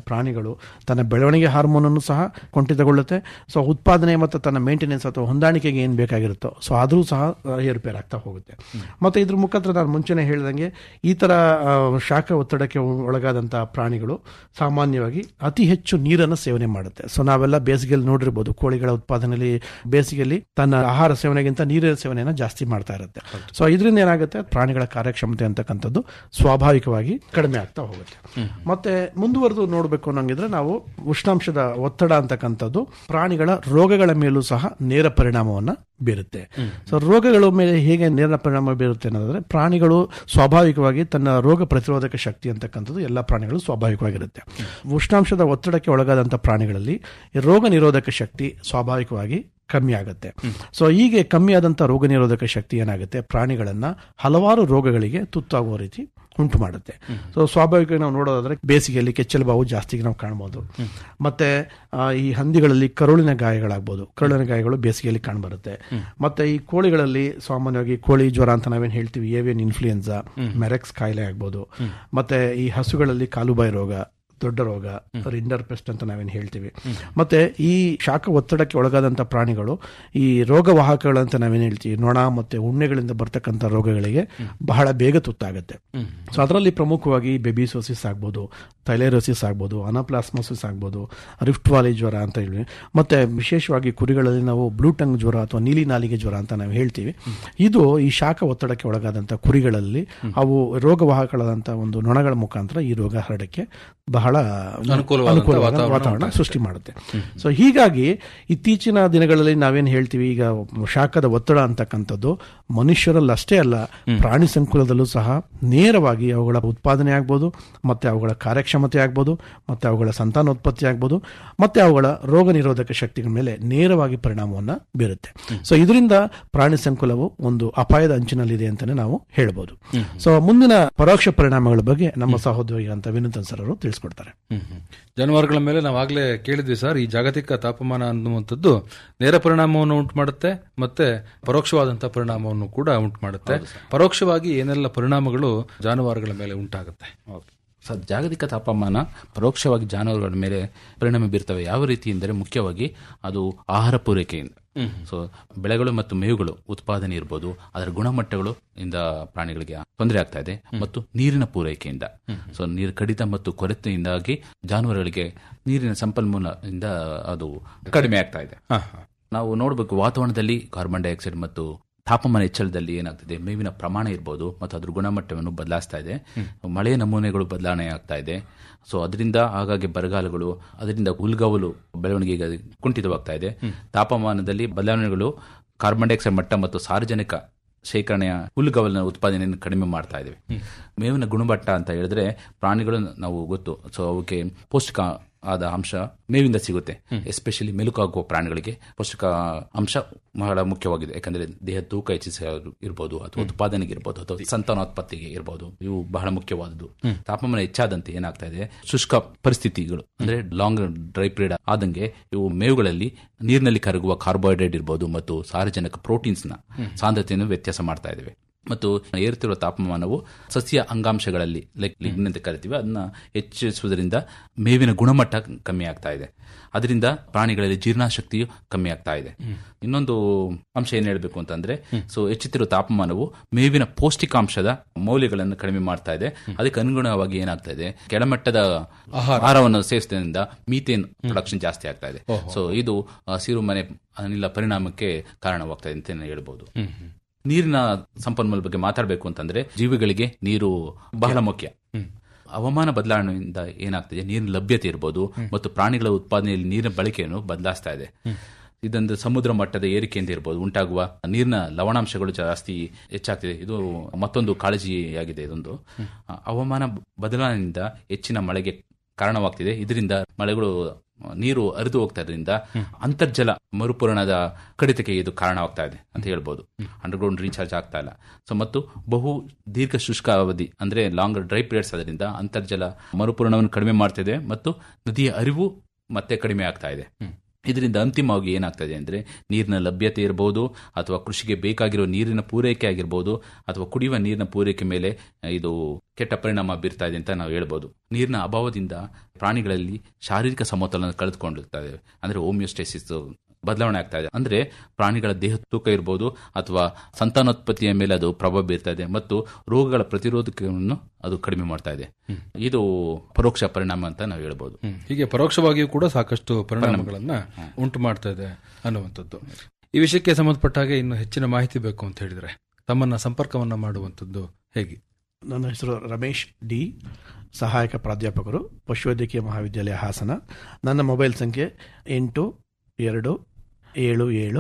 ಪ್ರಾಣಿಗಳು ತನ್ನ ಬೆಳವಣಿಗೆ ಹಾರ್ಮೋನ್ ಅನ್ನು ಸಹ ಕುಂಠಿತಗೊಳ್ಳುತ್ತೆ ಸೊ ಉತ್ಪಾದನೆ ಮತ್ತು ತನ್ನ ಮೇಂಟೆನೆನ್ಸ್ ಅಥವಾ ಹೊಂದಾಣಿಕೆಗೆ ಏನು ಬೇಕಾಗಿರುತ್ತೋ ಸೊ ಆದರೂ ಸಹ ಆ, ಏರುಪೇರು ಆಗ್ತಾ ಹೋಗುತ್ತೆ ಮತ್ತೆ ಇದ್ರ ಮುಖಾಂತರ ನಾನು ಮುಂಚೆನೆ ಹೇಳಿದಂಗೆ ಈ ತರ ಆ, ಶಾಖ ಒತ್ತಡಕ್ಕೆ ಒಳಗಾದಂತಹ ಪ್ರಾಣಿಗಳು ಸಾಮಾನ್ಯವಾಗಿ ಅತಿ ಹೆಚ್ಚು ನೀರನ್ನು ಸೇವನೆ ಮಾಡುತ್ತೆ ಸೊ ನಾವೆಲ್ಲ ಬೇಸಿಗೆಯಲ್ಲಿ ನೋಡಿರ್ಬೋದು ಕೋಳಿಗಳ ಉತ್ಪಾದನೆಯಲ್ಲಿ ಬೇಸಿಗೆಯಲ್ಲಿ ತನ್ನ ಆಹಾರ ಸೇವನೆಗಿಂತ ನೀರಿನ ಸೇವನೆಯನ್ನು ಜಾಸ್ತಿ ಮಾಡ್ತಾ ಇರುತ್ತೆ ಸೊ ಇದರಿಂದ ಏನಾಗುತ್ತೆ ಪ್ರಾಣಿಗಳ ಕಾರ್ಯಕ್ಷಮತೆ ಅಂತಕ್ಕಂಥದ್ದು ಸ್ವಾಭಾವಿಕವಾಗಿ ಕಡಿಮೆ ಆಗ್ತಾ ಹೋಗುತ್ತೆ ಮತ್ತೆ ಮುಂದುವರೆದು ನೋಡಬೇಕು ಅನ್ನಂಗಿದ್ರೆ ನಾವು ಉಷ್ಣಾಂಶದ ಒತ್ತಡ ಅಂತಕ್ಕಂಥದ್ದು ಪ್ರಾಣಿಗಳ ರೋಗಗಳ ಮೇಲೂ ಸಹ ನೇರ ಪರಿಣಾಮವನ್ನ ಬೀರುತ್ತೆ ಸೊ ರೋಗಗಳ ಮೇಲೆ ಹೇಗೆ ನೇರ ಪರಿಣಾಮ ಬೀರುತ್ತೆ ಅನ್ನೋದಾದ್ರೆ ಪ್ರಾಣಿಗಳು ಸ್ವಾಭಾವಿಕವಾಗಿ ತನ್ನ ರೋಗ ಪ್ರತಿರೋಧಕ ಶಕ್ತಿ ಅಂತಕ್ಕಂಥದ್ದು ಎಲ್ಲ ಪ್ರಾಣಿಗಳು ಸ್ವಾಭಾವಿಕವಾಗಿರುತ್ತೆ ಉಷ್ಣಾಂಶದ ಒತ್ತಡಕ್ಕೆ ಒಳಗಾದಂಥ ಪ್ರಾಣಿಗಳಲ್ಲಿ ಈ ರೋಗ ನಿರೋಧಕ ಶಕ್ತಿ ಸ್ವಾಭಾವಿಕವಾಗಿ ಕಮ್ಮಿ ಆಗುತ್ತೆ ಸೊ ಹೀಗೆ ಕಮ್ಮಿ ಆದಂಥ ರೋಗ ನಿರೋಧಕ ಶಕ್ತಿ ಏನಾಗುತ್ತೆ ಪ್ರಾಣಿಗಳನ್ನ ಹಲವಾರು ರೋಗಗಳಿಗೆ ತುತ್ತಾಗುವ ರೀತಿ ಉಂಟು ಮಾಡುತ್ತೆ ಸೊ ಸ್ವಾಭಾವಿಕವಾಗಿ ನಾವು ನೋಡೋದಾದ್ರೆ ಬೇಸಿಗೆಯಲ್ಲಿ ಕೆಚ್ಚಲು ಬಾವು ಜಾಸ್ತಿ ನಾವು ಕಾಣ್ಬೋದು ಮತ್ತೆ ಆ, ಈ ಹಂದಿಗಳಲ್ಲಿ ಕರುಳಿನ ಗಾಯಗಳಾಗ್ಬೋದು ಕರುಳಿನ ಗಾಯಗಳು ಬೇಸಿಗೆಯಲ್ಲಿ ಕಾಣ್ಬರುತ್ತೆ ಮತ್ತೆ ಈ ಕೋಳಿಗಳಲ್ಲಿ ಸಾಮಾನ್ಯವಾಗಿ ಕೋಳಿ ಜ್ವರ ಅಂತ ನಾವೇನ್ ಹೇಳ್ತೀವಿ ಏವಿಯನ್ ಇನ್ಫ್ಲೂಯೆನ್ಸಾ ಮೆರೆಕ್ಸ್ ಕಾಯಿಲೆ ಆಗ್ಬೋದು ಮತ್ತೆ ಈ ಹಸುಗಳಲ್ಲಿ ಕಾಲುಬಾಯಿ ರೋಗ ದೊಡ್ಡ ರೋಗ ರಿಂಡರ್ ಪೆಸ್ಟ್ ಅಂತ ನಾವೇನು ಹೇಳ್ತೀವಿ ಮತ್ತೆ ಈ ಶಾಖ ಒತ್ತಡಕ್ಕೆ ಒಳಗಾದಂಥ ಪ್ರಾಣಿಗಳು ಈ ರೋಗವಾಹಕಗಳಂತ ನಾವೇನು ಹೇಳ್ತೀವಿ ನೊಣ ಮತ್ತೆ ಉಣ್ಣೆಗಳಿಂದ ಬರ್ತಕ್ಕಂಥ ರೋಗಗಳಿಗೆ ಬಹಳ ಬೇಗ ತುತ್ತಾಗುತ್ತೆ ಸೊ ಅದರಲ್ಲಿ ಪ್ರಮುಖವಾಗಿ ಬೆಬಿಸೋಸಿಸ್ ಆಗ್ಬೋದು ಥೈಲೇರೋಸಿಸ್ ಆಗ್ಬೋದು ಅನಪ್ಲಾಸ್ಮೋಸಿಸ್ ಆಗ್ಬೋದು ರಿಫ್ಟ್ ವಾಲಿ ಜ್ವರ ಅಂತ ಹೇಳಿ ಮತ್ತೆ ವಿಶೇಷವಾಗಿ ಕುರಿಗಳಲ್ಲಿ ನಾವು ಬ್ಲೂ ಟಂಗ್ ಜ್ವರ ಅಥವಾ ನೀಲಿ ನಾಲಿಗೆ ಜ್ವರ ಅಂತ ನಾವು ಹೇಳ್ತೀವಿ ಇದು ಈ ಶಾಖ ಒತ್ತಡಕ್ಕೆ ಒಳಗಾದಂಥ ಕುರಿಗಳಲ್ಲಿ ಅವು ರೋಗವಾಹಕಗಳಾದಂಥ ಒಂದು ನೊಣಗಳ ಮುಖಾಂತರ ಈ ರೋಗ ಹರಡಕ್ಕೆ ಬಹಳ ಅನುಕೂಲವಾದಂಥ ಅನುಕೂಲವಾದ ವಾತಾವರಣ ವಾತಾವರಣ ಉಂಟಾಗುತ್ತೆ. ಸೃಷ್ಟಿ ಮಾಡುತ್ತೆ ಸೊ ಹೀಗಾಗಿ ಇತ್ತೀಚಿನ ದಿನಗಳಲ್ಲಿ ನಾವೇನು ಹೇಳ್ತೀವಿ ಈಗ ಶಾಖದ ಒತ್ತಡ ಅಂತಕ್ಕಂಥದ್ದು ಮನುಷ್ಯರಲ್ಲಿ ಅಷ್ಟೇ ಅಲ್ಲ ಪ್ರಾಣಿ ಸಂಕುಲದಲ್ಲೂ ಸಹ ನೇರವಾಗಿ ಅವುಗಳ ಉತ್ಪಾದನೆ ಆಗ್ಬೋದು ಮತ್ತೆ ಅವುಗಳ ಕಾರ್ಯಕ್ಷಮತೆ ಆಗ್ಬೋದು ಮತ್ತೆ ಅವುಗಳ ಸಂತಾನೋತ್ಪತ್ತಿ ಆಗ್ಬೋದು ಮತ್ತೆ ಅವುಗಳ ರೋಗ ನಿರೋಧಕ ಶಕ್ತಿಗಳ ಮೇಲೆ ನೇರವಾಗಿ ಪರಿಣಾಮವನ್ನ ಬೀರುತ್ತೆ ಸೊ ಇದರಿಂದ ಪ್ರಾಣಿ ಸಂಕುಲವು ಒಂದು ಅಪಾಯದ ಅಂಚಿನಲ್ಲಿದೆ ಅಂತಾನೆ ನಾವು ಹೇಳ್ಬೋದು ಸೊ ಮುಂದಿನ ಪರೋಕ್ಷ ಪರಿಣಾಮಗಳ ಬಗ್ಗೆ ನಮ್ಮ ಸಹೋದ್ಯೋಗಿ ಅಂತ ವಿನೂತನ್ ಸರ್ ಅವರು ತಿಳಿಸ್ಕೊಡ್ತಾರೆ ಜಾನುವಾರುಗಳ ಮೇಲೆ ನಾವು ಆಗ್ಲೇ ಕೇಳಿದ್ವಿ ಸರ್ ಈ ಜಾಗತಿಕ ತಾಪಮಾನ ಅನ್ನುವಂಥದ್ದು ನೇರ ಪರಿಣಾಮವನ್ನು ಉಂಟು ಮಾಡುತ್ತೆ ಮತ್ತೆ ಪರೋಕ್ಷವಾದಂತಹ ಪರಿಣಾಮವನ್ನು ಕೂಡ ಉಂಟು ಮಾಡುತ್ತೆ ಪರೋಕ್ಷವಾಗಿ ಏನೆಲ್ಲ ಪರಿಣಾಮಗಳು ಜಾನುವಾರುಗಳ ಮೇಲೆ ಉಂಟಾಗುತ್ತೆ ಸರ್ ಜಾಗತಿಕ ತಾಪಮಾನ ಪರೋಕ್ಷವಾಗಿ ಜಾನುವಾರುಗಳ ಮೇಲೆ ಪರಿಣಾಮ ಬೀರ್ತವೆ ಯಾವ ರೀತಿ ಎಂದರೆ ಮುಖ್ಯವಾಗಿ ಅದು ಆಹಾರ ಪೂರೈಕೆಯಿಂದ ಸೊ ಬೆಳೆಗಳು ಮತ್ತು ಮೇವುಗಳು ಉತ್ಪಾದನೆ ಇರ್ಬೋದು ಅದರ ಗುಣಮಟ್ಟಗಳು ಇಂದ ಪ್ರಾಣಿಗಳಿಗೆ ತೊಂದರೆ ಆಗ್ತಾ ಇದೆ ಮತ್ತು ನೀರಿನ ಪೂರೈಕೆಯಿಂದ ಸೊ ನೀರು ಕಡಿತ ಮತ್ತು ಕೊರತೆಯಿಂದಾಗಿ ಜಾನುವಾರುಗಳಿಗೆ ನೀರಿನ ಸಂಪನ್ಮೂಲದಿಂದ ಅದು ಕಡಿಮೆ ಆಗ್ತಾ ಇದೆ ನಾವು ನೋಡಬೇಕು ವಾತಾವರಣದಲ್ಲಿ ಕಾರ್ಬನ್ ಡೈಆಕ್ಸೈಡ್ ಮತ್ತು ತಾಪಮಾನ ಹೆಚ್ಚಳದಲ್ಲಿ ಏನಾಗ್ತಿದೆ ಮೇವಿನ ಪ್ರಮಾಣ ಇರ್ಬೋದು ಮತ್ತು ಅದ್ರ ಗುಣಮಟ್ಟವನ್ನು ಬದಲಾಯಿಸ್ತಾ ಇದೆ ಮಳೆಯ ನಮೂನೆಗಳು ಬದಲಾವಣೆ ಆಗ್ತಾ ಇದೆ ಸೊ ಅದರಿಂದ ಆಗಾಗ್ಗೆ ಬರಗಾಲಗಳು ಅದರಿಂದ ಹುಲ್ಗಾವಲು ಬೆಳವಣಿಗೆಗೆ ಕುಂಠಿತವಾಗ್ತಾ ಇದೆ ತಾಪಮಾನದಲ್ಲಿ ಬದಲಾವಣೆಗಳು ಕಾರ್ಬನ್ ಡೈಆಕ್ಸೈಡ್ ಮಟ್ಟ ಮತ್ತು ಸಾರ್ವಜನಿಕ ಶೇಖರಣೆಯ ಹುಲ್ಲುಗಾವಲಿನ ಉತ್ಪಾದನೆಯನ್ನು ಕಡಿಮೆ ಮಾಡ್ತಾ ಇದ್ದೇವೆ ಮೇವಿನ ಗುಣಮಟ್ಟ ಅಂತ ಹೇಳಿದ್ರೆ ಪ್ರಾಣಿಗಳು ನಾವು ಗೊತ್ತು ಸೊ ಅವಕ್ಕೆ ಪೌಷ್ಟಿಕ ಆದ ಅಂಶ ಮೇವಿಂದ ಸಿಗುತ್ತೆ ಎಸ್ಪೆಷಲಿ ಮೆಲುಕಾಗುವ ಪ್ರಾಣಿಗಳಿಗೆ ಪೌಷ್ಟಿಕ ಅಂಶ ಬಹಳ ಮುಖ್ಯವಾಗಿದೆ ಯಾಕಂದ್ರೆ ದೇಹ ತೂಕ ಹೆಚ್ಚಿಸ ಇರ್ಬೋದು ಅಥವಾ ಉತ್ಪಾದನೆಗೆ ಇರ್ಬೋದು ಅಥವಾ ಸಂತಾನೋತ್ಪತ್ತಿಗೆ ಇರ್ಬೋದು ಇವು ಬಹಳ ಮುಖ್ಯವಾದದ್ದು ತಾಪಮಾನ ಹೆಚ್ಚಾದಂತೆ ಏನಾಗ್ತಾ ಇದೆ ಶುಷ್ಕ ಪರಿಸ್ಥಿತಿಗಳು ಅಂದ್ರೆ ಲಾಂಗ್ ಡ್ರೈ ಪೀರಿಯಡ್ ಆದಂಗೆ ಇವು ಮೇವುಗಳಲ್ಲಿ ನೀರಿನಲ್ಲಿ ಕರಗುವ ಕಾರ್ಬೋಹೈಡ್ರೇಟ್ ಇರ್ಬೋದು ಮತ್ತು ಸಾರಜನಕ ಪ್ರೋಟೀನ್ಸ್ ನ ಸಾಂದ್ರತೆಯನ್ನು ವ್ಯತ್ಯಾಸ ಮಾಡ್ತಾ ಇದ್ದೇವೆ ಮತ್ತು ಏರುತ್ತಿರುವ ತಾಪಮಾನವು ಸಸ್ಯ ಅಂಗಾಂಶಗಳಲ್ಲಿ ಲೈಕ್ ಲಿಗ್ನ್ ಅಂತ ಕರಿತೀವಿ ಅದನ್ನ ಹೆಚ್ಚಿಸುವುದರಿಂದ ಮೇವಿನ ಗುಣಮಟ್ಟ ಕಮ್ಮಿ ಆಗ್ತಾ ಇದೆ ಅದರಿಂದ ಪ್ರಾಣಿಗಳಲ್ಲಿ ಜೀರ್ಣಶಕ್ತಿಯು ಕಮ್ಮಿ ಆಗ್ತಾ ಇದೆ ಇನ್ನೊಂದು ಅಂಶ ಏನ್ ಹೇಳ್ಬೇಕು ಅಂತಂದ್ರೆ ಸೊ ಹೆಚ್ಚುತ್ತಿರುವ ತಾಪಮಾನವು ಮೇವಿನ ಪೌಷ್ಟಿಕಾಂಶದ ಮೌಲ್ಯಗಳನ್ನು ಕಡಿಮೆ ಮಾಡ್ತಾ ಇದೆ ಅದಕ್ಕೆ ಅನುಗುಣವಾಗಿ ಏನಾಗ್ತಾ ಇದೆ ಕೆಳಮಟ್ಟದ ಆಹಾರವನ್ನು ಸೇವಿಸಿದ್ರಿಂದ ಮೀಥೇನ್ ಪ್ರೊಡಕ್ಷನ್ ಜಾಸ್ತಿ ಆಗ್ತಾ ಇದೆ ಸೊ ಇದು ಹಸಿರು ಮನೆ ಅನಿಲ ಪರಿಣಾಮಕ್ಕೆ ಕಾರಣವಾಗ್ತಾ ಇದೆ ಅಂತ ಹೇಳ್ಬೋದು ನೀರಿನ ಸಂಪನ್ಮೂಲ ಬಗ್ಗೆ ಮಾತಾಡಬೇಕು ಅಂತಂದ್ರೆ ಜೀವಿಗಳಿಗೆ ನೀರು ಬಹಳ ಮುಖ್ಯ ಹವಾಮಾನ ಬದಲಾವಣೆಯಿಂದ ಏನಾಗ್ತಿದೆ ನೀರಿನ ಲಭ್ಯತೆ ಇರ್ಬೋದು ಮತ್ತು ಪ್ರಾಣಿಗಳ ಉತ್ಪಾದನೆಯಲ್ಲಿ ನೀರಿನ ಬಳಕೆಯನ್ನು ಬದಲಾಯಿಸ್ತಾ ಇದೆ ಇದೊಂದು ಸಮುದ್ರ ಮಟ್ಟದ ಏರಿಕೆಯಿಂದ ಇರ್ಬೋದು ಉಂಟಾಗುವ ನೀರಿನ ಲವಣಾಂಶಗಳು ಜಾಸ್ತಿ ಹೆಚ್ಚಾಗ್ತಿದೆ ಇದು ಮತ್ತೊಂದು ಕಾಳಜಿಯಾಗಿದೆ ಇದೊಂದು ಹವಾಮಾನ ಬದಲಾವಣೆಯಿಂದ ಹೆಚ್ಚಿನ ಮಳೆಗೆ ಕಾರಣವಾಗ್ತಿದೆ ಇದರಿಂದ ಮಳೆಗಳು ನೀರು ಹರಿದು ಹೋಗ್ತಾ ಇದ್ರಿಂದ ಅಂತರ್ಜಲ ಮರುಪೂರಣದ ಕಡಿತಕ್ಕೆ ಇದು ಕಾರಣವಾಗ್ತಾ ಇದೆ ಅಂತ ಹೇಳ್ಬೋದು ಅಂಡರ್ಗ್ರೌಂಡ್ ರೀಚಾರ್ಜ್ ಆಗ್ತಾ ಇಲ್ಲ ಸೊ ಮತ್ತು ಬಹು ದೀರ್ಘ ಶುಷ್ಕ ಅವಧಿ ಅಂದ್ರೆ ಲಾಂಗ್ ಡ್ರೈ ಪೀರಿಯಡ್ಸ್ ಅದರಿಂದ ಅಂತರ್ಜಲ ಮರುಪೂರಣವನ್ನು ಕಡಿಮೆ ಮಾಡ್ತಿದೆ ಮತ್ತು ನದಿಯ ಅರಿವು ಮತ್ತೆ ಕಡಿಮೆ ಆಗ್ತಾ ಇದೆ ಇದರಿಂದ ಅಂತಿಮವಾಗಿ ಏನಾಗ್ತದೆ ಅಂದರೆ ನೀರಿನ ಲಭ್ಯತೆ ಇರಬಹುದು ಅಥವಾ ಕೃಷಿಗೆ ಬೇಕಾಗಿರೋ ನೀರಿನ ಪೂರೈಕೆ ಆಗಿರ್ಬೋದು ಅಥವಾ ಕುಡಿಯುವ ನೀರಿನ ಪೂರೈಕೆ ಮೇಲೆ ಇದು ಕೆಟ್ಟ ಪರಿಣಾಮ ಬೀರ್ತಾ ಇದೆ ಅಂತ ನಾವು ಹೇಳ್ಬೋದು ನೀರಿನ ಅಭಾವದಿಂದ ಪ್ರಾಣಿಗಳಲ್ಲಿ ಶಾರೀರಿಕ ಸಮತೋಲನ ಕಳೆದುಕೊಂಡಿರ್ತದೆ ಅಂದರೆ ಹೋಮಿಯೋಸ್ಟೇಸಿಸ್ ಬದಲಾವಣೆ ಆಗ್ತಾ ಇದೆ ಅಂದ್ರೆ ಪ್ರಾಣಿಗಳ ದೇಹ ತೂಕ ಇರಬಹುದು ಅಥವಾ ಸಂತಾನೋತ್ಪತ್ತಿಯ ಮೇಲೆ ಅದು ಪ್ರಭಾವ ಬೀರ್ತಾ ಇದೆ ಮತ್ತು ರೋಗಗಳ ಪ್ರತಿರೋಧಕವನ್ನು ಅದು ಕಡಿಮೆ ಮಾಡ್ತಾ ಇದೆ ಇದು ಪರೋಕ್ಷ ಪರಿಣಾಮ ಅಂತ ನಾವು ಹೇಳ್ಬೋದು ಹ್ಮ್. ಹೀಗೆ ಪರೋಕ್ಷವಾಗಿಯೂ ಕೂಡ ಸಾಕಷ್ಟು ಪರಿಣಾಮಗಳನ್ನ ಉಂಟು ಮಾಡ್ತಾ ಇದೆ ಅನ್ನುವಂಥದ್ದು ಈ ವಿಷಯಕ್ಕೆ ಸಂಬಂಧಪಟ್ಟ ಹಾಗೆ ಇನ್ನು ಹೆಚ್ಚಿನ ಮಾಹಿತಿ ಬೇಕು ಅಂತ ಹೇಳಿದ್ರೆ ತಮ್ಮನ್ನ ಸಂಪರ್ಕವನ್ನ ಮಾಡುವಂಥದ್ದು ಹೇಗೆ ನನ್ನ ಹೆಸರು ರಮೇಶ್ ಡಿ ಸಹಾಯಕ ಪ್ರಾಧ್ಯಾಪಕರು ಪಶುವೈದ್ಯಕೀಯ ಮಹಾವಿದ್ಯಾಲಯ ಹಾಸನ ನನ್ನ ಮೊಬೈಲ್ ಸಂಖ್ಯೆ ಎಂಟು ಎರಡು ಏಳು ಏಳು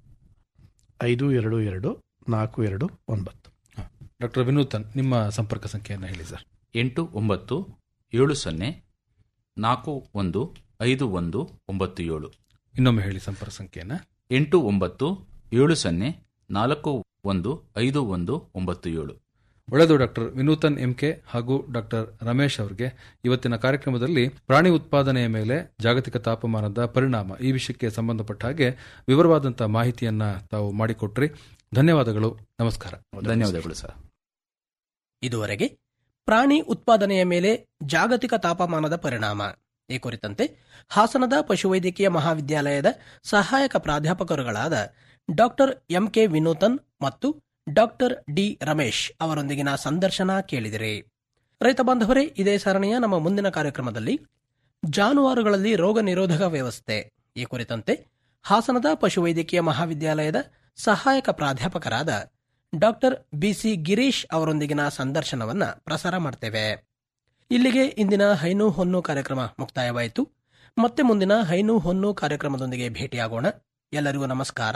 ಐದು ಎರಡು ಎರಡು ನಾಲ್ಕು ಎರಡು ಒಂಬತ್ತು ಡಾಕ್ಟರ್ ವಿನೂತನ್ ನಿಮ್ಮ ಸಂಪರ್ಕ ಸಂಖ್ಯೆಯನ್ನು ಹೇಳಿ ಸರ್ ಎಂಟು ಒಂಬತ್ತು ಏಳು ಸೊನ್ನೆ ನಾಲ್ಕು ಒಂದು ಐದು ಒಂದು ಒಂಬತ್ತು ಏಳು ಇನ್ನೊಮ್ಮೆ ಹೇಳಿ ಸಂಪರ್ಕ ಸಂಖ್ಯೆಯನ್ನ ಎಂಟು ಒಂಬತ್ತು ಏಳು ಸೊನ್ನೆ ನಾಲ್ಕು ಒಂದು ಐದು ಒಂದು ಒಂಬತ್ತು ಏಳು ಒಳ್ಳೆಯದು ಡಾಕ್ಟರ್ ವಿನೂತನ್ ಎಂಕೆ ಹಾಗೂ ಡಾಕ್ಟರ್ ರಮೇಶ್ ಅವರಿಗೆ ಇವತ್ತಿನ ಕಾರ್ಯಕ್ರಮದಲ್ಲಿ ಪ್ರಾಣಿ ಉತ್ಪಾದನೆಯ ಮೇಲೆ ಜಾಗತಿಕ ತಾಪಮಾನದ ಪರಿಣಾಮ ಈ ವಿಷಯಕ್ಕೆ ಸಂಬಂಧಪಟ್ಟ ಹಾಗೆ ವಿವರವಾದಂತಹ ಮಾಹಿತಿಯನ್ನ ತಾವು ಮಾಡಿಕೊಟ್ರಿ ಧನ್ಯವಾದಗಳು ನಮಸ್ಕಾರ ಧನ್ಯವಾದಗಳು ಸರ್ ಇದುವರೆಗೆ ಪ್ರಾಣಿ ಉತ್ಪಾದನೆಯ ಮೇಲೆ ಜಾಗತಿಕ ತಾಪಮಾನದ ಪರಿಣಾಮ ಈ ಕುರಿತಂತೆ ಹಾಸನದ ಪಶುವೈದ್ಯಕೀಯ ಮಹಾವಿದ್ಯಾಲಯದ ಸಹಾಯಕ ಪ್ರಾಧ್ಯಾಪಕರುಗಳಾದ ಡಾಕ್ಟರ್ ಎಂಕೆ ವಿನೂತನ್ ಮತ್ತು ಡಾಕ್ಟರ್ ಡಿ ರಮೇಶ್ ಅವರೊಂದಿಗಿನ ಸಂದರ್ಶನ ಕೇಳಿದಿರಿ ರೈತ ಬಾಂಧವರೇ ಇದೇ ಸರಣಿಯ ನಮ್ಮ ಮುಂದಿನ ಕಾರ್ಯಕ್ರಮದಲ್ಲಿ ಜಾನುವಾರುಗಳಲ್ಲಿ ರೋಗ ನಿರೋಧಕ ವ್ಯವಸ್ಥೆ ಈ ಕುರಿತಂತೆ ಹಾಸನದ ಪಶುವೈದ್ಯಕೀಯ ಮಹಾವಿದ್ಯಾಲಯದ ಸಹಾಯಕ ಪ್ರಾಧ್ಯಾಪಕರಾದ ಡಾಕ್ಟರ್ ಬಿಸಿ ಗಿರೀಶ್ ಅವರೊಂದಿಗಿನ ಸಂದರ್ಶನವನ್ನ ಪ್ರಸಾರ ಮಾಡ್ತೇವೆ ಇಲ್ಲಿಗೆ ಇಂದಿನ ಹೈನು ಹೊನ್ನು ಕಾರ್ಯಕ್ರಮ ಮುಕ್ತಾಯವಾಯಿತು ಮತ್ತೆ ಮುಂದಿನ ಹೈನು ಹೊನ್ನು ಕಾರ್ಯಕ್ರಮದೊಂದಿಗೆ ಭೇಟಿಯಾಗೋಣ ಎಲ್ಲರಿಗೂ ನಮಸ್ಕಾರ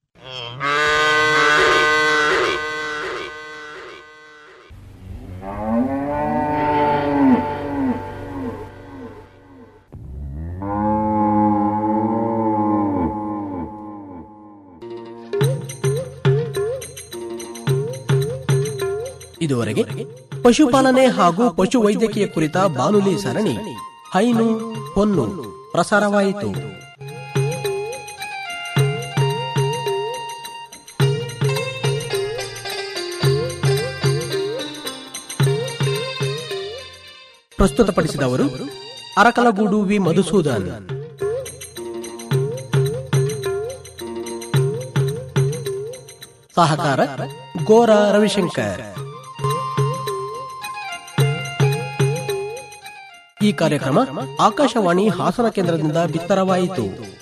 ಇದುವರೆಗೆ ಪಶುಪಾಲನೆ ಹಾಗೂ ಪಶು ವೈದ್ಯಕೀಯ ಕುರಿತ ಬಾನುಲಿ ಸರಣಿ ಹೈನು ಹೊನ್ನು ಪ್ರಸಾರವಾಯಿತು ಪ್ರಸ್ತುತಪಡಿಸಿದವರು ಅರಕಲಗೂಡು ವಿ ಮಧುಸೂದನ್ ಸಹಕಾರ ಗೋರ ರವಿಶಂಕರ್ ಈ ಕಾರ್ಯಕ್ರಮ ಆಕಾಶವಾಣಿ ಹಾಸನ ಕೇಂದ್ರದಿಂದ ಬಿತ್ತರವಾಯಿತು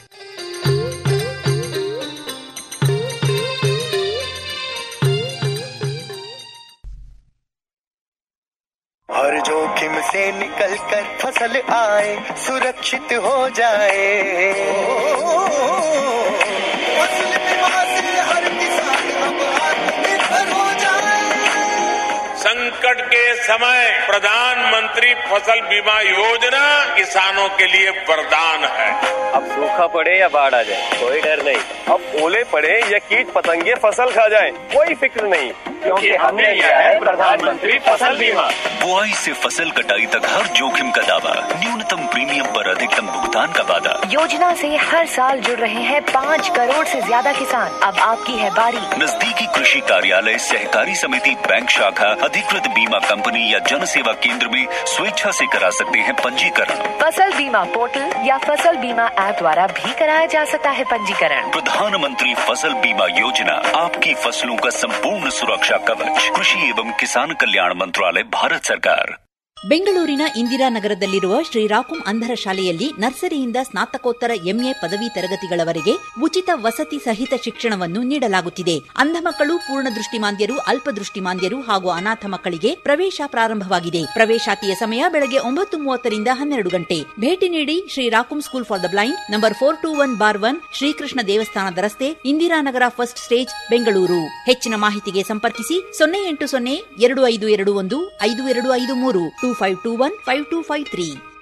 हर जोखिम से निकल कर फसल आए सुरक्षित हो जाए फसल बीमा से हर किसान अब आत्मनिर्भर हो जाए संकट के समय प्रधानमंत्री फसल बीमा योजना किसानों के लिए वरदान है अब सूखा पड़े या बाढ़ आ जाए कोई डर नहीं अब ओले पड़े या कीट पतंगे फसल खा जाए कोई फिक्र नहीं क्योंकि हमने लिया है प्रधानमंत्री फसल बीमा बुआई से फसल कटाई तक हर जोखिम का दावा न्यूनतम प्रीमियम पर अधिकतम भुगतान का वादा योजना से हर साल जुड़ रहे हैं पाँच करोड़ से ज्यादा किसान अब आपकी है बारी नजदीकी कृषि कार्यालय सहकारी समिति बैंक शाखा अधिकृत बीमा कंपनी या जन सेवा केंद्र में स्वेच्छा से करा सकते हैं पंजीकरण फसल बीमा पोर्टल या फसल बीमा ऐप द्वारा भी कराया जा सकता है पंजीकरण प्रधानमंत्री फसल बीमा योजना आपकी फसलों का संपूर्ण सुरक्षा कवच कृषि एवं किसान कल्याण मंत्रालय भारत सरकार ಬೆಂಗಳೂರಿನ ಇಂದಿರಾನಗರದಲ್ಲಿರುವ ಶ್ರೀರಾಕುಂ ಅಂಧರ ಶಾಲೆಯಲ್ಲಿ ನರ್ಸರಿಯಿಂದ ಸ್ನಾತಕೋತ್ತರ ಎಂಎ ಪದವಿ ತರಗತಿಗಳವರೆಗೆ ಉಚಿತ ವಸತಿ ಸಹಿತ ಶಿಕ್ಷಣವನ್ನು ನೀಡಲಾಗುತ್ತಿದೆ ಅಂಧ ಮಕ್ಕಳು ಪೂರ್ಣ ದೃಷ್ಟಿಮಾಂದ್ಯರು ಅಲ್ಪದೃಷ್ಟಿಮಾಂದ್ಯರು ಹಾಗೂ ಅನಾಥ ಮಕ್ಕಳಿಗೆ ಪ್ರವೇಶ ಪ್ರಾರಂಭವಾಗಿದೆ ಪ್ರವೇಶಾತಿಯ ಸಮಯ ಬೆಳಗ್ಗೆ ಒಂಬತ್ತು ಮೂವತ್ತರಿಂದ ಹನ್ನೆರಡು ಗಂಟೆ ಭೇಟಿ ನೀಡಿ ಶ್ರೀರಾಕುಂ school for the blind number four two one bar one Srikrishna ದೇವಸ್ಥಾನದ ರಸ್ತೆ ಇಂದಿರಾನಗರ ಫಸ್ಟ್ ಸ್ಟೇಜ್ ಬೆಂಗಳೂರು ಹೆಚ್ಚಿನ ಮಾಹಿತಿಗೆ ಸಂಪರ್ಕಿಸಿ ಸೊನ್ನೆ ಎಂಟು ಸೊನ್ನೆ ಎರಡು ಐದು ಎರಡು ಒಂದು ಐದು ಎರಡು ಐದು ಮೂರು two five two one five two five three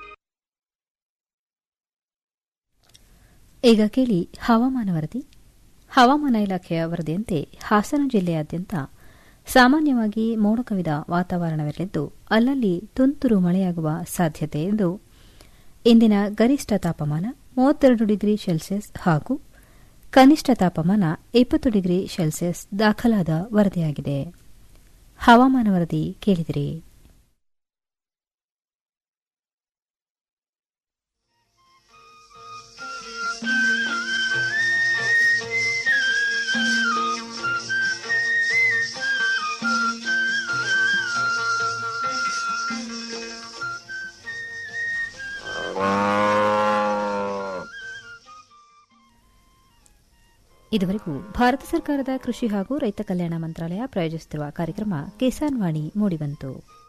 ಈಗ ಕೇಳಿ ಹವಾಮಾನ ವರದಿ ಹವಾಮಾನ ಇಲಾಖೆಯ ವರದಿಯಂತೆ ಹಾಸನ ಜಿಲ್ಲೆಯಾದ್ಯಂತ ಸಾಮಾನ್ಯವಾಗಿ ಮೋಡ ಕವಿದ ವಾತಾವರಣವಿರಲಿದ್ದು ಅಲ್ಲಲ್ಲಿ ತುಂತುರು ಮಳೆಯಾಗುವ ಸಾಧ್ಯತೆ ಎಂದು ಇಂದಿನ ಗರಿಷ್ಠ ತಾಪಮಾನ ಮೂವತ್ತೆರಡು ಡಿಗ್ರಿ ಸೆಲ್ಸಿಯಸ್ ಹಾಗೂ ಕನಿಷ್ಠ ತಾಪಮಾನ ಇಪ್ಪತ್ತು ಡಿಗ್ರಿ ಸೆಲ್ಸಿಯಸ್ ದಾಖಲಾದ ವರದಿಯಾಗಿದೆ ಹವಾಮಾನ ವರದಿ ಕೇಳಿದಿರಿ ಇದುವರೆಗೂ ಭಾರತ ಸರ್ಕಾರದ ಕೃಷಿ ಹಾಗೂ ರೈತ ಕಲ್ಯಾಣ ಮಂತ್ರಾಲಯ ಪ್ರಾಯೋಜಿಸುತ್ತಿರುವ ಕಾರ್ಯಕ್ರಮ ಕಿಸಾನ್ ವಾಣಿ ಮೂಡಿಬಂತು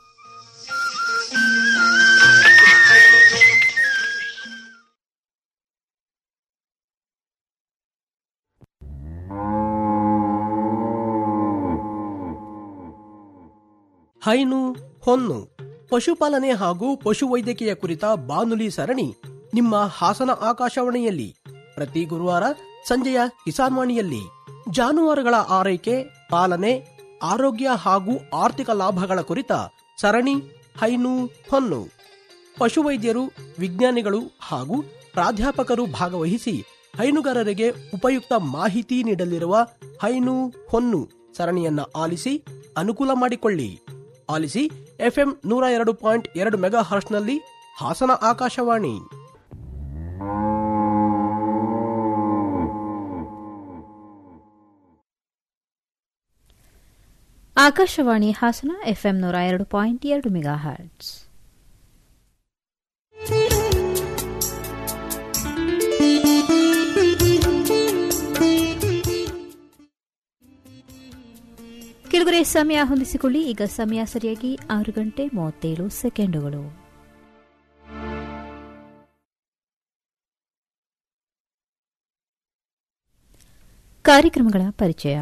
ಹೈನು ಹೊನ್ನು ಪಶುಪಾಲನೆ ಹಾಗೂ ಪಶುವೈದ್ಯಕೀಯ ಕುರಿತ ಬಾನುಲಿ ಸರಣಿ ನಿಮ್ಮ ಹಾಸನ ಆಕಾಶವಾಣಿಯಲ್ಲಿ ಪ್ರತಿ ಗುರುವಾರ ಸಂಜೆಯ ಕಿಸಾನ್ವಾಣಿಯಲ್ಲಿ ಜಾನುವಾರುಗಳ ಆರೈಕೆ ಪಾಲನೆ ಆರೋಗ್ಯ ಹಾಗೂ ಆರ್ಥಿಕ ಲಾಭಗಳ ಕುರಿತ ಸರಣಿ ಹೈನು ಹೊನ್ನು ಪಶುವೈದ್ಯರು ವಿಜ್ಞಾನಿಗಳು ಹಾಗೂ ಪ್ರಾಧ್ಯಾಪಕರು ಭಾಗವಹಿಸಿ ಹೈನುಗಾರರಿಗೆ ಉಪಯುಕ್ತ ಮಾಹಿತಿ ನೀಡಲಿರುವ ಹೈನು ಹೊನ್ನು ಸರಣಿಯನ್ನ ಆಲಿಸಿ ಅನುಕೂಲ ಮಾಡಿಕೊಳ್ಳಿ ಆಲಿಸಿ ಎಫ್ಎಂ ನೂರ ಎರಡು ಪಾಯಿಂಟ್ ಎರಡು ಮೆಗಾ ಹರ್ಷ್ನಲ್ಲಿ ಹಾಸನ ಆಕಾಶವಾಣಿ ಆಕಾಶವಾಣಿ ಹಾಸನ ಎಫ್ಎಂ ನೂರ ಎರಡು ಪಾಯಿಂಟ್ ಎರಡು ಮೆಗಾ ಹರ್ಟ್ಸ್ ಕೆಳಗರೆ ಸಮಯ ಹೊಂದಿಸಿಕೊಳ್ಳಿ ಈಗ ಸಮಯ ಸರಿಯಾಗಿ ಆರು ಗಂಟೆ ಮೂವತ್ತೇಳು ಸೆಕೆಂಡುಗಳು ಕಾರ್ಯಕ್ರಮಗಳ ಪರಿಚಯ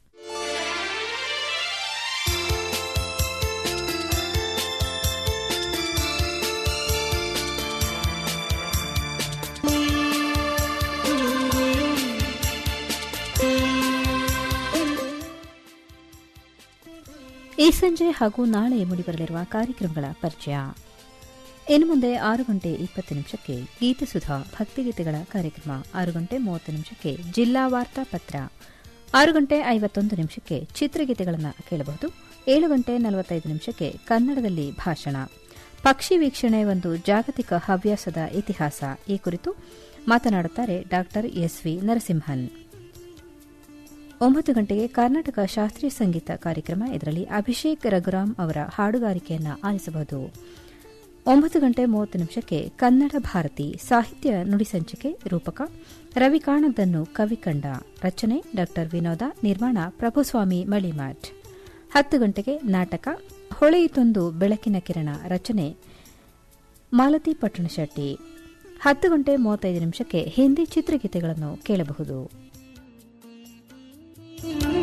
ಈ ಸಂಜೆ ಹಾಗೂ ನಾಳೆ ಮೂಡಿಬರಲಿರುವ ಕಾರ್ಯಕ್ರಮಗಳ ಪರಿಚಯ ಇನ್ನು ಮುಂದೆ ಆರು ಗಂಟೆ ಇಪ್ಪತ್ತು ನಿಮಿಷಕ್ಕೆ ಗೀತಸುಧಾ ಭಕ್ತಿಗೀತೆಗಳ ಕಾರ್ಯಕ್ರಮ ಆರು ಗಂಟೆ ಮೂವತ್ತು ನಿಮಿಷಕ್ಕೆ ಜಿಲ್ಲಾ ವಾರ್ತಾ ಪತ್ರ ಆರು ಗಂಟೆ ಐವತ್ತೊಂದು ನಿಮಿಷಕ್ಕೆ ಚಿತ್ರಗೀತೆಗಳನ್ನು ಕೇಳಬಹುದು ಏಳು ಗಂಟೆ ನಲವತ್ತೈದು ನಿಮಿಷಕ್ಕೆ ಕನ್ನಡದಲ್ಲಿ ಭಾಷಣ ಪಕ್ಷಿ ವೀಕ್ಷಣೆ ಒಂದು ಜಾಗತಿಕ ಹವ್ಯಾಸದ ಇತಿಹಾಸ ಈ ಕುರಿತು ಮಾತನಾಡುತ್ತಾರೆ ಡಾ ಎಸ್ವಿ ನರಸಿಂಹನ್ ಒಂಬತ್ತು ಗಂಟೆಗೆ ಕರ್ನಾಟಕ ಶಾಸ್ತ್ರೀಯ ಸಂಗೀತ ಕಾರ್ಯಕ್ರಮ ಇದರಲ್ಲಿ ಅಭಿಷೇಕ್ ರಘುರಾಮ್ ಅವರ ಹಾಡುಗಾರಿಕೆಯನ್ನು ಆಲಿಸಬಹುದು ಒಂಬತ್ತು ಗಂಟೆ ಮೂವತ್ತು ನಿಮಿಷಕ್ಕೆ ಕನ್ನಡ ಭಾರತಿ ಸಾಹಿತ್ಯ ನುಡಿ ಸಂಚಿಕೆ ರೂಪಕ ರವಿ ಕಾಣದನ್ನು ಕವಿ ಕಂಡ ರಚನೆ ಡಾ ವಿನೋದ ನಿರ್ಮಾಣ ಪ್ರಭುಸ್ವಾಮಿ ಮಳಿಮಠ್ ಹತ್ತು ಗಂಟೆಗೆ ನಾಟಕ ಹೊಳೆಯಿತೊಂದು ಬೆಳಕಿನ ಕಿರಣ ರಚನೆ ಮಾಲತಿ ಪಟ್ಟಣಶೆಟ್ಟಿ ಹತ್ತು ಗಂಟೆ ಮೂವತ್ತೈದು ನಿಮಿಷಕ್ಕೆ ಹಿಂದಿ ಚಿತ್ರಗೀತೆಗಳನ್ನು ಕೇಳಬಹುದು